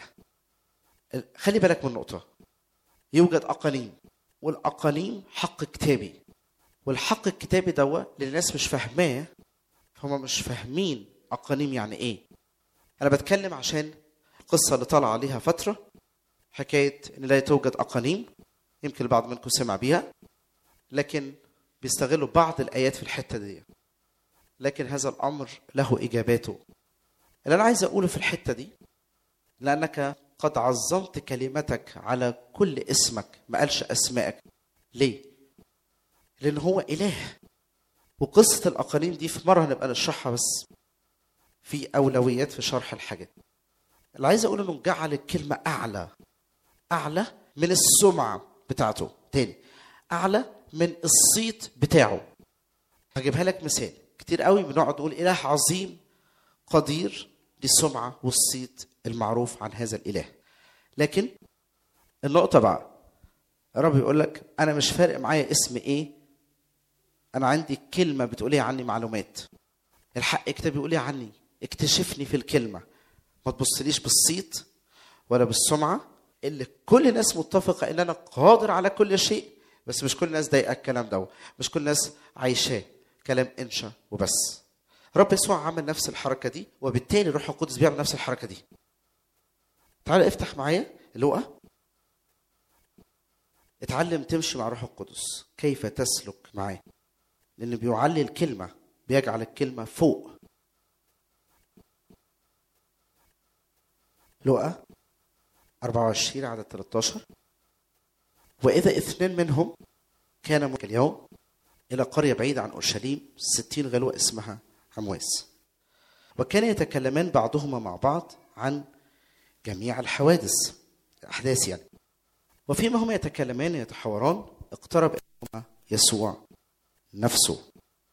خلي بالك من نقطة يوجد أقانيم والأقانيم حق كتابي والحق الكتابي دوا للناس مش فاهماه هم مش فاهمين أقانيم يعني إيه أنا بتكلم عشان القصة اللي طالعة عليها فترة حكاية إن لا توجد أقانيم يمكن البعض منكم سمع بيها لكن بيستغلوا بعض الآيات في الحتة دي لكن هذا الأمر له إجاباته اللي أنا عايز أقوله في الحتة دي لأنك قد عظمت كلمتك على كل اسمك ما قالش أسمائك ليه؟ لأن هو إله وقصة الأقانيم دي في مرة هنبقى نشرحها بس في أولويات في شرح الحاجات اللي عايز أقول إنه جعل الكلمة أعلى أعلى من السمعة بتاعته تاني أعلى من الصيت بتاعه هجيبها لك مثال كتير قوي بنقعد نقول إله عظيم قدير دي السمعة والصيت المعروف عن هذا الإله لكن النقطة بقى الرب يقول لك أنا مش فارق معايا اسم إيه أنا عندي كلمة بتقول إيه عني معلومات الحق كتاب بيقول إيه عني اكتشفني في الكلمة ما تبصليش بالصيت ولا بالسمعة اللي كل الناس متفقة إن أنا قادر على كل شيء بس مش كل الناس ضايقة الكلام ده مش كل الناس عايشاه كلام انشا وبس رب يسوع عمل نفس الحركة دي وبالتالي الروح القدس بيعمل نفس الحركة دي تعال افتح معايا لوقا اتعلم تمشي مع روح القدس كيف تسلك معاه لأنه بيعلي الكلمة بيجعل الكلمة فوق لقى 24 عدد 13 وإذا اثنين منهم كان اليوم إلى قرية بعيدة عن أورشليم ستين غلوة اسمها عمواس وكان يتكلمان بعضهما مع بعض عن جميع الحوادث الأحداث يعني وفيما هما يتكلمان يتحاوران اقترب إليهما يسوع نفسه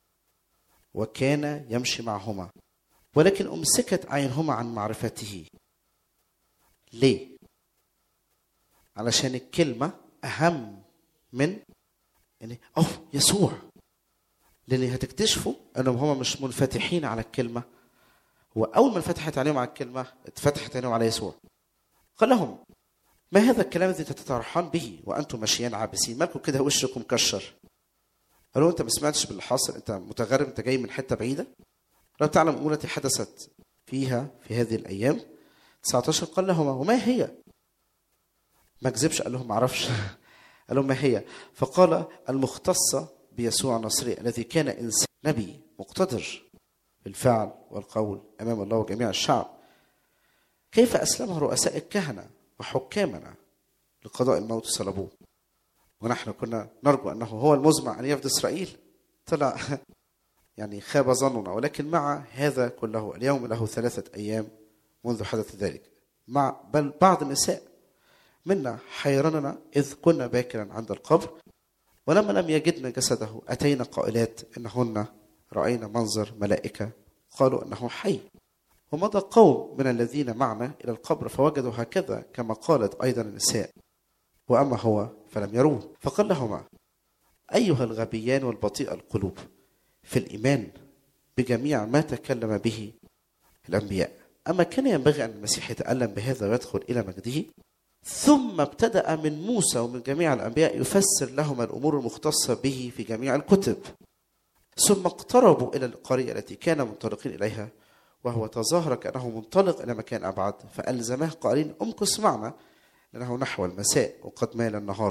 وكان يمشي معهما ولكن أمسكت عينهما عن معرفته ليه؟ علشان الكلمة أهم من يعني أوه يسوع لأن هتكتشفوا أنهم هم مش منفتحين على الكلمة وأول ما انفتحت عليهم على الكلمة اتفتحت عينهم على يسوع قال لهم ما هذا الكلام الذي تتطرحان به وأنتم ماشيين عابسين مالكم كده وشكم مكشر قالوا انت ما سمعتش باللي حاصل انت متغرب انت جاي من حته بعيده لو تعلم الامور التي حدثت فيها في هذه الايام 19 قال لهما وما هي ما كذبش قال لهم ما اعرفش قال لهم ما هي فقال المختصه بيسوع النصري الذي كان انسان نبي مقتدر بالفعل والقول امام الله وجميع الشعب كيف أسلمه رؤساء الكهنة وحكامنا لقضاء الموت صلبوه ونحن كنا نرجو أنه هو المزمع أن يفدي إسرائيل طلع يعني خاب ظننا ولكن مع هذا كله اليوم له ثلاثة أيام منذ حدث ذلك مع بل بعض النساء منا حيرننا إذ كنا باكرا عند القبر ولما لم يجدنا جسده أتينا قائلات إنهن رأينا منظر ملائكة قالوا أنه حي ومضى قوم من الذين معنا إلى القبر فوجدوا هكذا كما قالت أيضا النساء وأما هو فلم يروه فقال لهما أيها الغبيان والبطيء القلوب في الإيمان بجميع ما تكلم به الأنبياء أما كان ينبغي أن المسيح يتألم بهذا ويدخل إلى مجده ثم ابتدأ من موسى ومن جميع الأنبياء يفسر لهم الأمور المختصة به في جميع الكتب ثم اقتربوا إلى القرية التي كان منطلقين إليها وهو تظاهر كأنه منطلق إلى مكان أبعد فألزمه قائلين امكث معنا لأنه نحو المساء وقد مال النهار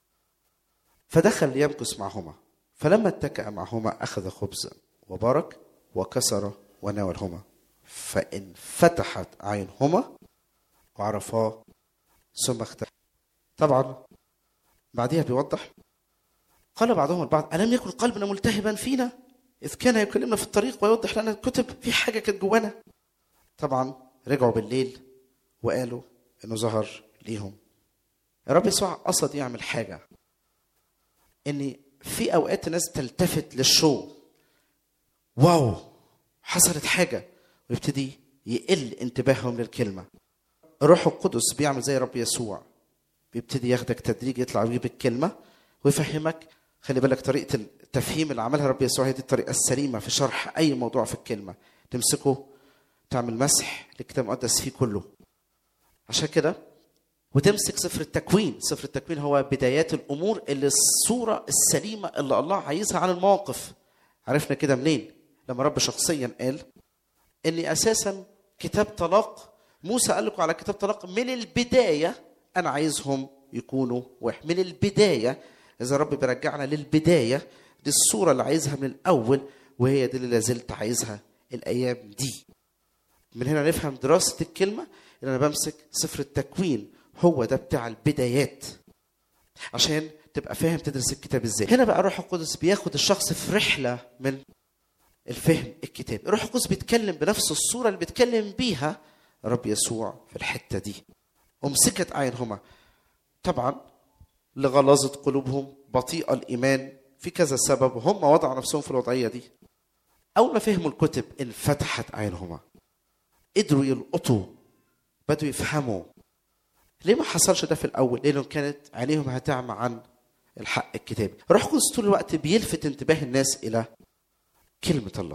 فدخل ليمكث معهما فلما اتكأ معهما أخذ خبزا وبارك وكسر وناولهما فإن فتحت عينهما وعرفاه ثم اختفى طبعا بعدها بيوضح قال بعضهم البعض ألم يكن قلبنا ملتهبا فينا إذ كان يكلمنا في الطريق ويوضح لنا الكتب في حاجة كانت جوانا طبعا رجعوا بالليل وقالوا إنه ظهر ليهم الرب يسوع قصد يعمل حاجة إن في أوقات الناس تلتفت للشو واو حصلت حاجة ويبتدي يقل انتباههم للكلمة الروح القدس بيعمل زي رب يسوع بيبتدي ياخدك تدريج يطلع ويجيب الكلمة ويفهمك خلي بالك طريقة التفهيم اللي عملها رب يسوع هي دي الطريقة السليمة في شرح أي موضوع في الكلمة تمسكه تعمل مسح للكتاب المقدس فيه كله عشان كده وتمسك سفر التكوين سفر التكوين هو بدايات الأمور اللي الصورة السليمة اللي الله عايزها عن المواقف عرفنا كده منين لما رب شخصيا قال اني اساسا كتاب طلاق موسى قال لكم على كتاب طلاق من البدايه انا عايزهم يكونوا واحد من البدايه اذا رب بيرجعنا للبدايه دي الصوره اللي عايزها من الاول وهي دي اللي لازلت عايزها الايام دي من هنا نفهم دراسه الكلمه ان انا بمسك سفر التكوين هو ده بتاع البدايات عشان تبقى فاهم تدرس الكتاب ازاي هنا بقى الروح القدس بياخد الشخص في رحله من الفهم الكتاب الروح القدس بيتكلم بنفس الصورة اللي بيتكلم بيها رب يسوع في الحتة دي أمسكت أعينهما طبعا لغلاظة قلوبهم بطيء الإيمان في كذا سبب هم وضعوا نفسهم في الوضعية دي أول ما فهموا الكتب انفتحت أعينهما قدروا يلقطوا بدوا يفهموا ليه ما حصلش ده في الأول؟ لأنه كانت عينيهم هتعمى عن الحق الكتابي الروح القدس طول الوقت بيلفت انتباه الناس إلى كلمة الله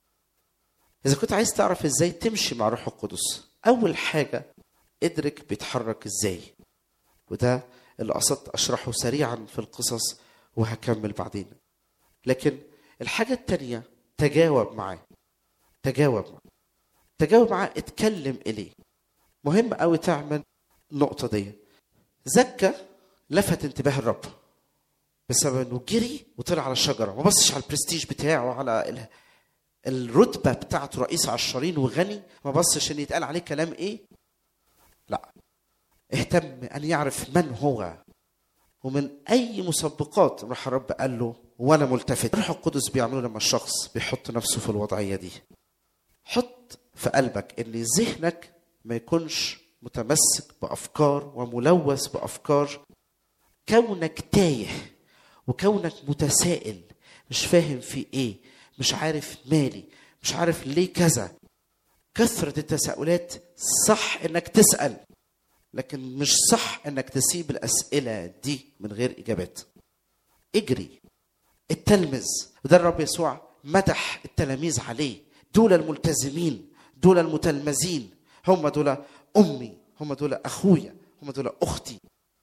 إذا كنت عايز تعرف إزاي تمشي مع الروح القدس أول حاجة ادرك بيتحرك إزاي وده اللي قصدت أشرحه سريعا في القصص وهكمل بعدين لكن الحاجة التانية تجاوب معاه تجاوب معاه تجاوب معاه اتكلم إليه مهم قوي تعمل النقطة دي زكى لفت انتباه الرب بسبب انه جري وطلع على الشجره ما بصش على البرستيج بتاعه على ال- الرتبه بتاعته رئيس عشرين وغني ما بصش ان يتقال عليه كلام ايه لا اهتم ان يعرف من هو ومن اي مسبقات راح الرب قال له وانا ملتفت الروح القدس بيعمله لما الشخص بيحط نفسه في الوضعيه دي حط في قلبك ان ذهنك ما يكونش متمسك بافكار وملوث بافكار كونك تايه وكونك متسائل مش فاهم في ايه مش عارف مالي مش عارف ليه كذا كثرة التساؤلات صح انك تسأل لكن مش صح انك تسيب الاسئلة دي من غير اجابات اجري التلمذ وده الرب يسوع مدح التلاميذ عليه دول الملتزمين دول المتلمذين هم دول امي هم دول اخويا هم دول اختي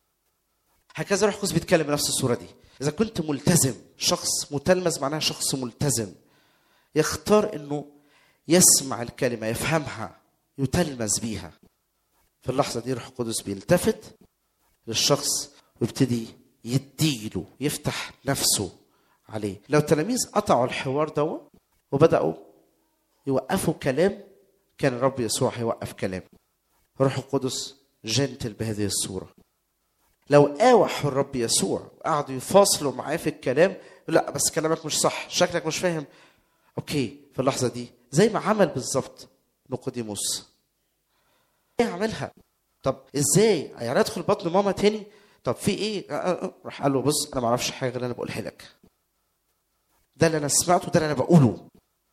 هكذا روح القدس بيتكلم بنفس الصوره دي اذا كنت ملتزم شخص متلمذ معناها شخص ملتزم يختار انه يسمع الكلمه يفهمها يتلمذ بيها في اللحظه دي روح القدس بيلتفت للشخص ويبتدي يديله يفتح نفسه عليه لو التلاميذ قطعوا الحوار ده وبداوا يوقفوا كلام كان الرب يسوع هيوقف كلام روح القدس جنتل بهذه الصورة لو آوحوا الرب يسوع وقعدوا يفاصلوا معاه في الكلام لا بس كلامك مش صح شكلك مش فاهم اوكي في اللحظة دي زي ما عمل بالظبط نقوديموس ايه اعملها طب ازاي يعني ادخل بطن ماما تاني طب في ايه آه، آه، آه. راح قال له بص انا ما اعرفش حاجه غير اللي انا بقولها لك ده اللي انا سمعته ده اللي انا بقوله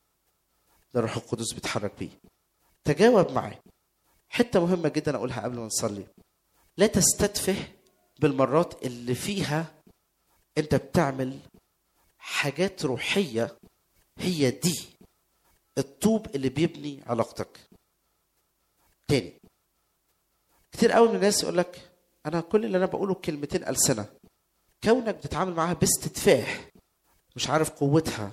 ده الروح القدس بيتحرك بيه تجاوب معاه حته مهمه جدا اقولها قبل ما نصلي لا تستتفه بالمرات اللي فيها انت بتعمل حاجات روحيه هي دي الطوب اللي بيبني علاقتك تاني كتير قوي من الناس يقول لك انا كل اللي انا بقوله كلمتين السنه كونك بتتعامل معاها باستتفاح مش عارف قوتها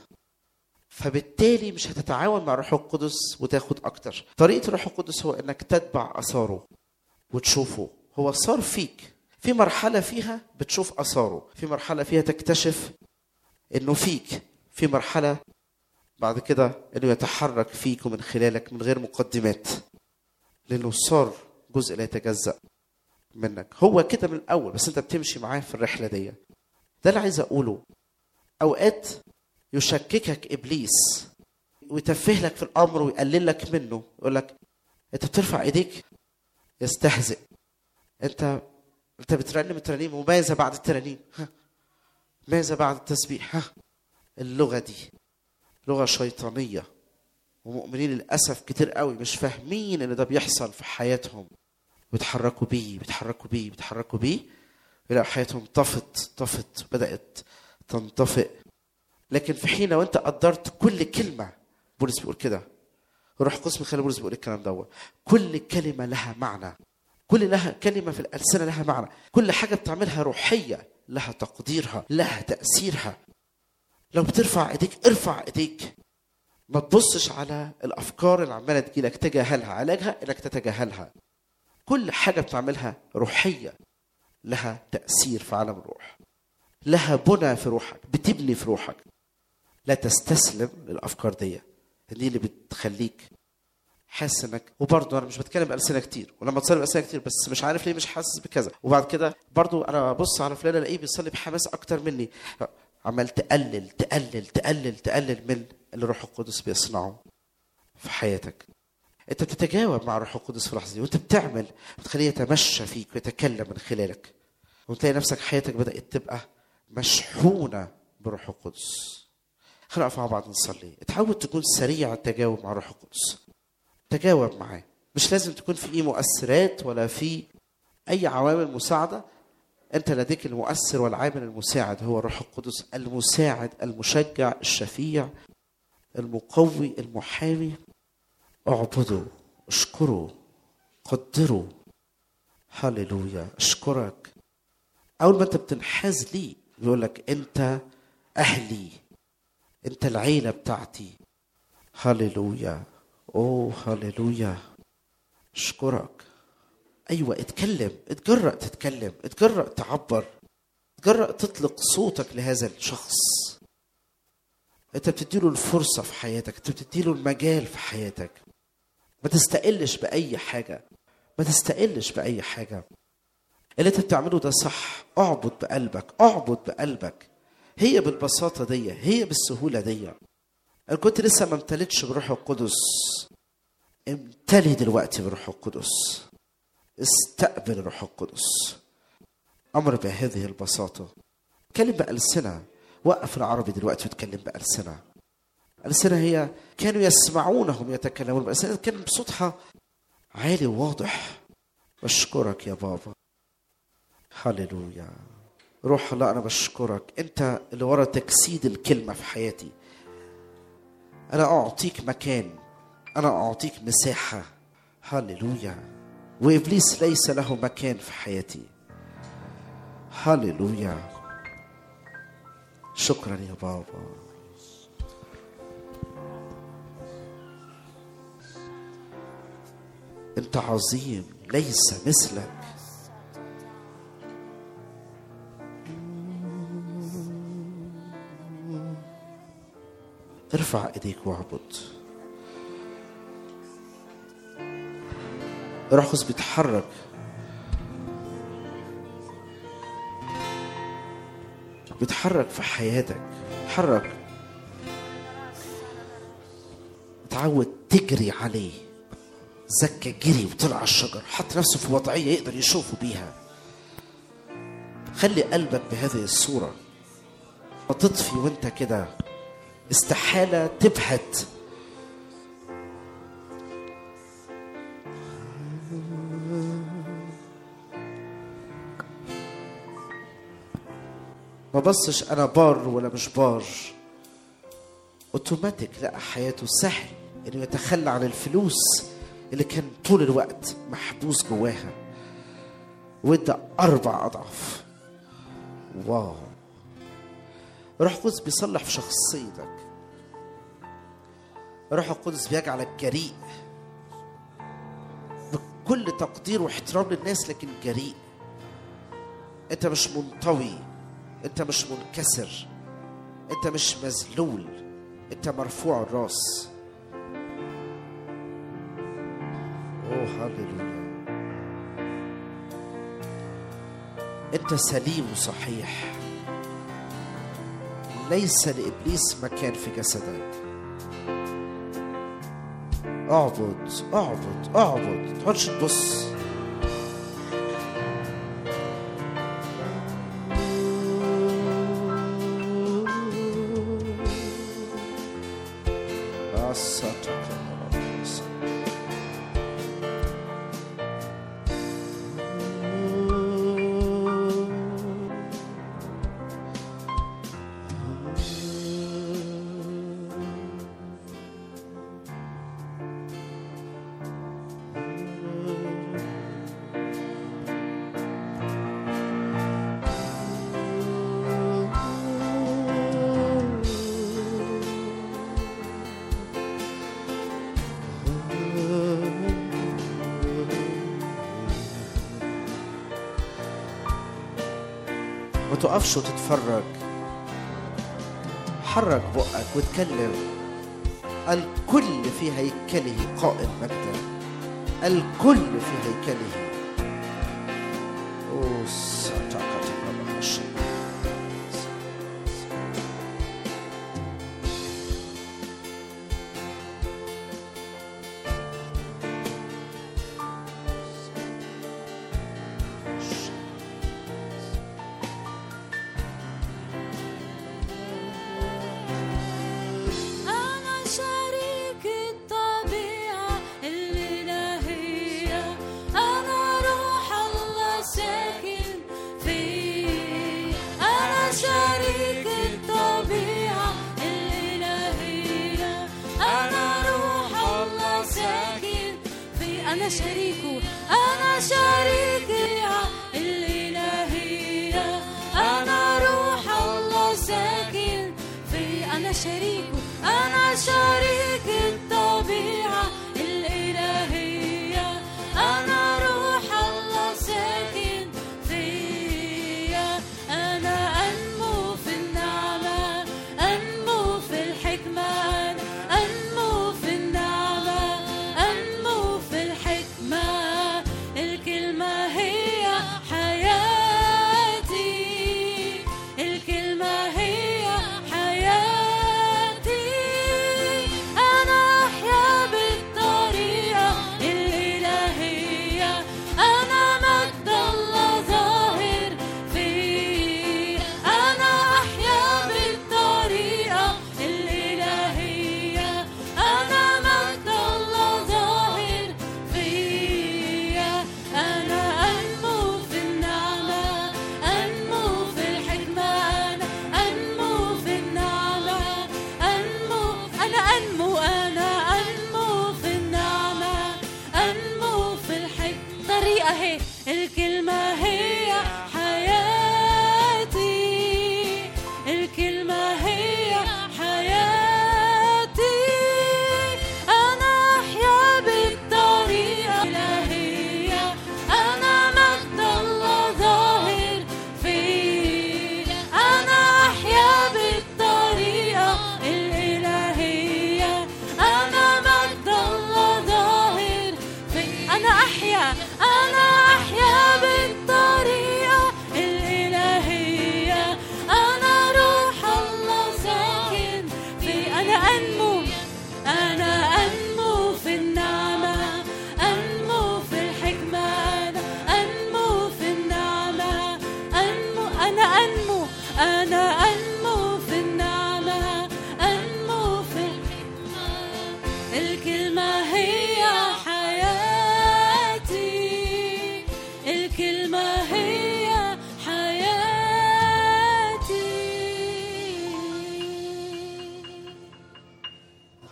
فبالتالي مش هتتعاون مع الروح القدس وتاخد اكتر طريقه الروح القدس هو انك تتبع اثاره وتشوفه هو صار فيك في مرحله فيها بتشوف اثاره في مرحله فيها تكتشف انه فيك في مرحله بعد كده انه يتحرك فيك ومن خلالك من غير مقدمات لانه صار جزء لا يتجزأ منك هو كده من الاول بس انت بتمشي معاه في الرحله دي ده اللي عايز اقوله اوقات يشككك ابليس ويتفه لك في الامر ويقلل لك منه يقول لك انت بترفع ايديك يستهزئ انت انت بترنم الترانيم وماذا بعد الترانيم ها ماذا بعد التسبيح ها اللغه دي لغه شيطانيه ومؤمنين للاسف كتير قوي مش فاهمين ان ده بيحصل في حياتهم بيتحركوا بيه بيتحركوا بيه بيتحركوا بيه يلاقوا حياتهم طفت طفت بدات تنطفئ لكن في حين لو انت قدرت كل كلمه بولس بيقول كده روح القدس بيخلي بولس بيقول الكلام دوت كل كلمه لها معنى كل لها كلمه في الالسنه لها معنى كل حاجه بتعملها روحيه لها تقديرها لها تاثيرها لو بترفع ايديك ارفع ايديك ما تبصش على الافكار اللي عماله تجيلك تجاهلها علاجها انك تتجاهلها كل حاجه بتعملها روحيه لها تاثير في عالم الروح لها بنى في روحك بتبني في روحك لا تستسلم للافكار دي دي اللي بتخليك حاسس انك وبرضه انا مش بتكلم بالسنه كتير ولما تصلي بالسنه كتير بس مش عارف ليه مش حاسس بكذا وبعد كده برضه انا ببص على فلان الاقيه بيصلي بحماس اكتر مني عمال تقلل تقلل تقلل تقلل من اللي الروح القدس بيصنعه في حياتك انت بتتجاوب مع الروح القدس في اللحظه دي وانت بتعمل بتخليه يتمشى فيك ويتكلم من خلالك وتلاقي نفسك حياتك بدات تبقى مشحونه بالروح القدس خلينا نقف مع بعض نصلي تحاول تكون سريع التجاوب مع الروح القدس تجاوب معاه مش لازم تكون في اي مؤثرات ولا في اي عوامل مساعده انت لديك المؤثر والعامل المساعد هو الروح القدس المساعد المشجع الشفيع المقوي المحامي اعبده اشكره قدره هللويا اشكرك اول ما انت بتنحاز ليه بيقول لك انت اهلي انت العيله بتاعتي هللويا اوه هللويا اشكرك ايوه اتكلم اتجرأ تتكلم اتجرأ تعبر اتجرأ تطلق صوتك لهذا الشخص انت بتديله الفرصه في حياتك انت بتديله المجال في حياتك ما تستقلش باي حاجه ما تستقلش باي حاجه اللي انت بتعمله ده صح اعبد بقلبك اعبد بقلبك هي بالبساطه دي هي بالسهوله دي انا كنت لسه ما امتلتش بروح القدس امتلي دلوقتي بروح القدس استقبل الروح القدس امر بهذه البساطه اتكلم بألسنة وقف العربي دلوقتي واتكلم بألسنة ألسنة هي كانوا يسمعونهم يتكلمون بألسنة كان بصوتها عالي وواضح بشكرك يا بابا هللويا روح الله أنا بشكرك أنت اللي ورا تجسيد الكلمة في حياتي أنا أعطيك مكان أنا أعطيك مساحة هللويا وإبليس ليس له مكان في حياتي هللويا شكرا يا بابا انت عظيم ليس مثلك ارفع ايديك واعبد روح القدس بيتحرك بيتحرك في حياتك اتحرك اتعود تجري عليه زكى جري وطلع على الشجر حط نفسه في وضعية يقدر يشوفه بيها خلي قلبك بهذه الصورة ما تطفي وانت كده استحالة تبهت ما بصش انا بار ولا مش بار اوتوماتيك لقى حياته سهل انه يتخلى عن الفلوس اللي كان طول الوقت محبوس جواها وادى اربع اضعاف واو روح القدس بيصلح في شخصيتك روح القدس بيجعلك جريء بكل تقدير واحترام للناس لكن جريء انت مش منطوي انت مش منكسر انت مش مذلول انت مرفوع الراس اوه هللويا انت سليم وصحيح ليس لابليس مكان في جسدك اعبد اعبد اعبد ما تقعدش تبص ما تقفش وتتفرج حرك بقك واتكلم الكل في هيكله قائم مجدا الكل في هيكله أوه، ستقطع الرحش. أنا شريك الطبيعة الإلهية أنا روح الله ساكن في أنا شريك الطبيعة الإلهية أنا روح الله ساكن في أنا شريكه أنا شريك الإلهية أنا روح الله ساكن في أنا شريكه أنا شريك الطبيعة الإلهية أنا روح الله ساكن فيا أنا أنمو في النعمة أنمو في الحكمة أنمو في النعمة أنمو في الحكمة الكلمة هي حياتي الكلمة هي حياتي أنا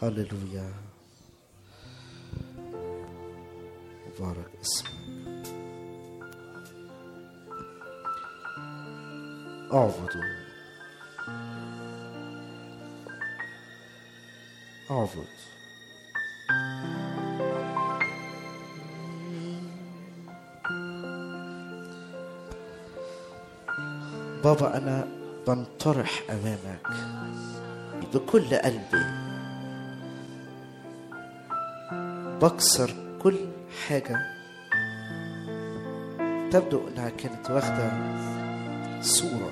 هللويا مبارك اسمك اعبدوا اعبد بابا انا بنطرح امامك بكل قلبي بكسر كل حاجه تبدو انها كانت واخده صوره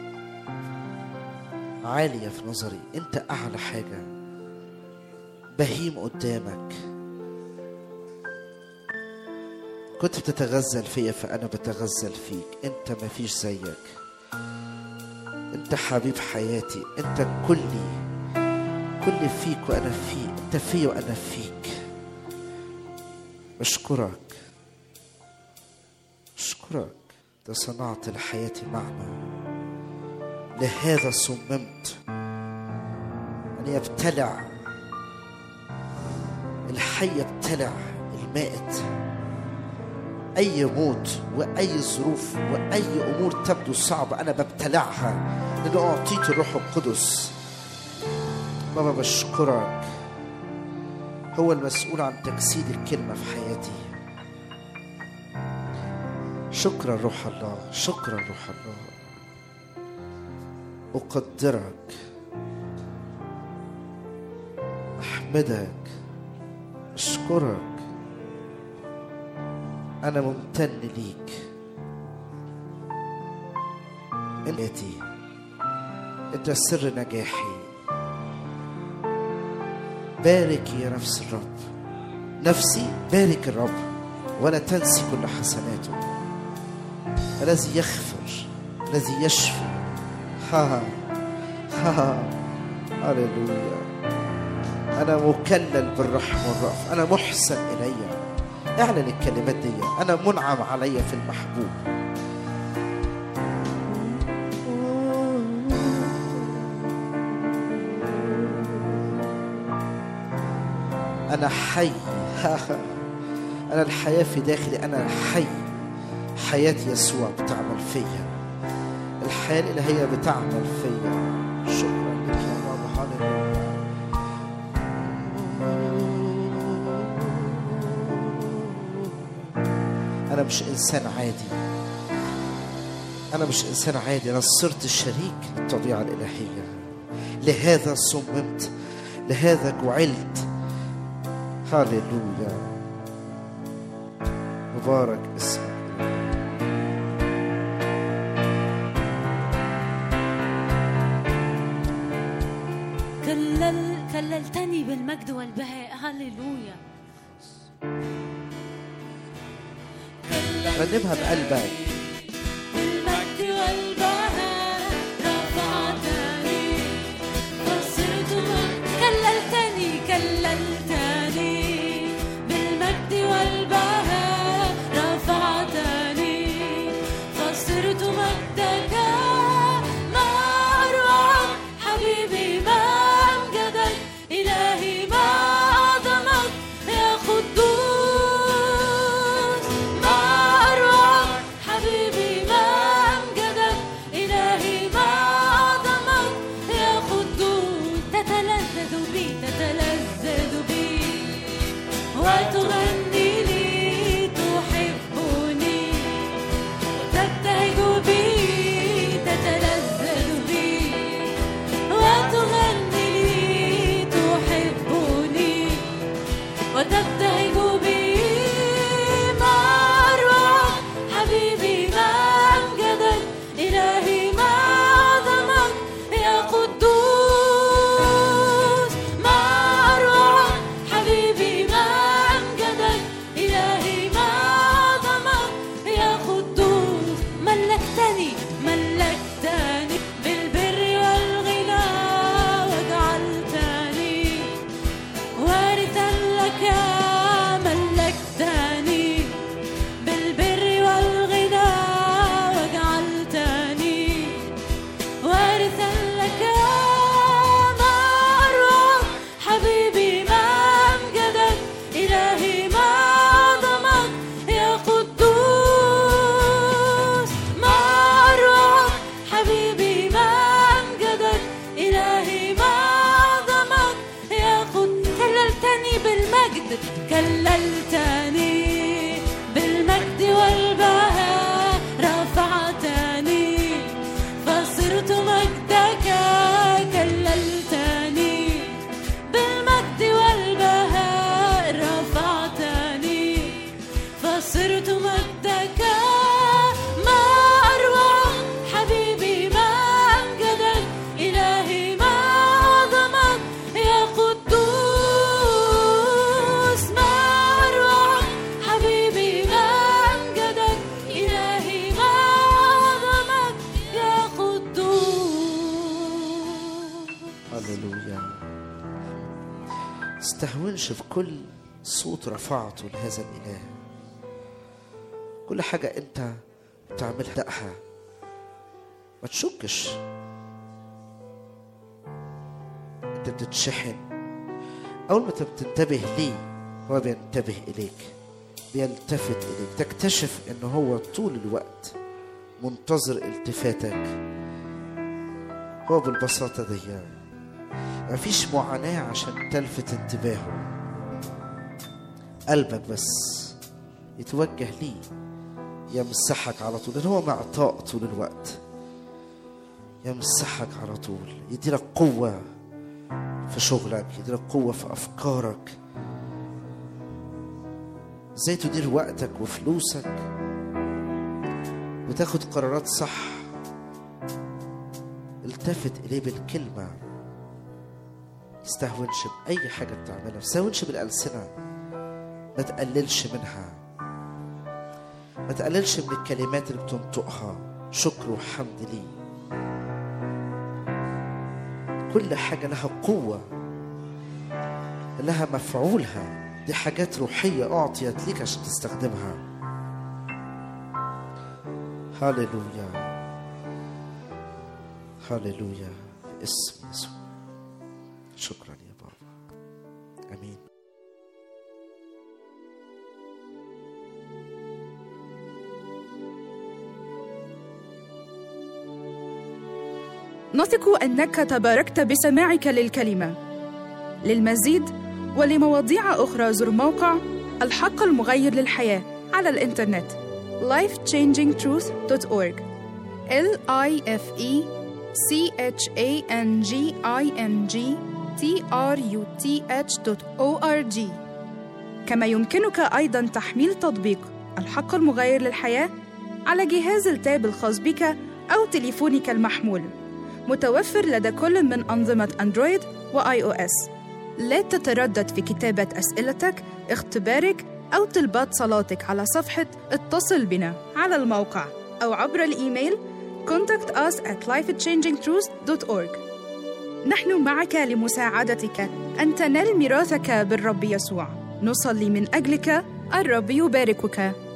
عاليه في نظري انت اعلى حاجه بهيم قدامك كنت بتتغزل فيا فانا بتغزل فيك انت مفيش زيك انت حبيب حياتي انت كلي كل فيك وانا فيك انت فيا وانا فيك اشكرك اشكرك انت صنعت لحياتي معنى لهذا صممت ان يبتلع الحي يبتلع المائت اي موت واي ظروف واي امور تبدو صعبه انا ببتلعها لان اعطيت الروح القدس بابا بشكرك هو المسؤول عن تجسيد الكلمه في حياتي شكرا روح الله شكرا روح الله اقدرك احمدك اشكرك أنا ممتن ليك إلتي أنت سر نجاحي بارك يا نفس الرب نفسي بارك الرب ولا تنسي كل حسناته الذي يغفر الذي يشفي ها ها ها هللويا أنا مكلل بالرحمة والرأف أنا محسن إليّ اعلن الكلمات دي انا منعم عليا في المحبوب انا حي انا الحياه في داخلي انا حي حياه يسوع بتعمل فيا الحياه الالهيه بتعمل فيا شكرا لك يا رب هللويا أنا مش إنسان عادي أنا مش إنسان عادي أنا صرت شريك للطبيعة الإلهية لهذا صممت لهذا جعلت هللويا مبارك اسمك كلل كللتني بالمجد والبهاء هللويا رنمها بقلبك بالمجد والبهاء رفعتني فصرت كللتني كللتني بالمجد والبهاء رفعتني فصرت مجدك ما أروعك حبيبي ما أمجدك إلهي ما أعظمك يا قدوس ما أروعك كللتني بالمجد والبهاء رفعتني فصرت مجدك كللتني بالمجد والبهاء رفعتني فصرت مجدك ما أروع حبيبي ما أمجدك إلهي ما أعظمك يا قدوس ما أروع حبيبي ما أمجدك إلهي ما أعظمك يا قدوس هللويا استهونش في كل صوت رفعته لهذا الإله كل حاجة أنت بتعملها دقها ما تشكش أنت بتتشحن أول ما بتنتبه ليه هو بينتبه إليك بيلتفت إليك تكتشف إن هو طول الوقت منتظر التفاتك هو بالبساطة دي مفيش معاناة عشان تلفت انتباهه قلبك بس يتوجه ليه يمسحك على طول لأن هو معطاء طول الوقت يمسحك على طول يديلك قوة في شغلك يديلك قوة في أفكارك ازاي تدير وقتك وفلوسك وتاخد قرارات صح التفت إليه بالكلمة تستهونش بأي حاجة بتعملها ما تستهونش بالألسنة ما تقللش منها ما تقللش من الكلمات اللي بتنطقها شكر وحمد ليه كل حاجة لها قوة لها مفعولها دي حاجات روحية أعطيت ليك عشان تستخدمها هاليلويا هاليلويا في اسم يسوع شكرا يا بابا امين نثق انك تباركت بسماعك للكلمه للمزيد ولمواضيع اخرى زر موقع الحق المغير للحياه على الانترنت lifechangingtruth.org l i f e c h a n g i n g t r u t h.org كما يمكنك ايضا تحميل تطبيق الحق المغير للحياه على جهاز التاب الخاص بك او تليفونك المحمول متوفر لدى كل من أنظمة أندرويد وآي أو إس. لا تتردد في كتابة أسئلتك، اختبارك أو طلبات صلاتك على صفحة اتصل بنا على الموقع أو عبر الإيميل contact us at lifechangingtruth.org نحن معك لمساعدتك أن تنال ميراثك بالرب يسوع نصلي من أجلك الرب يباركك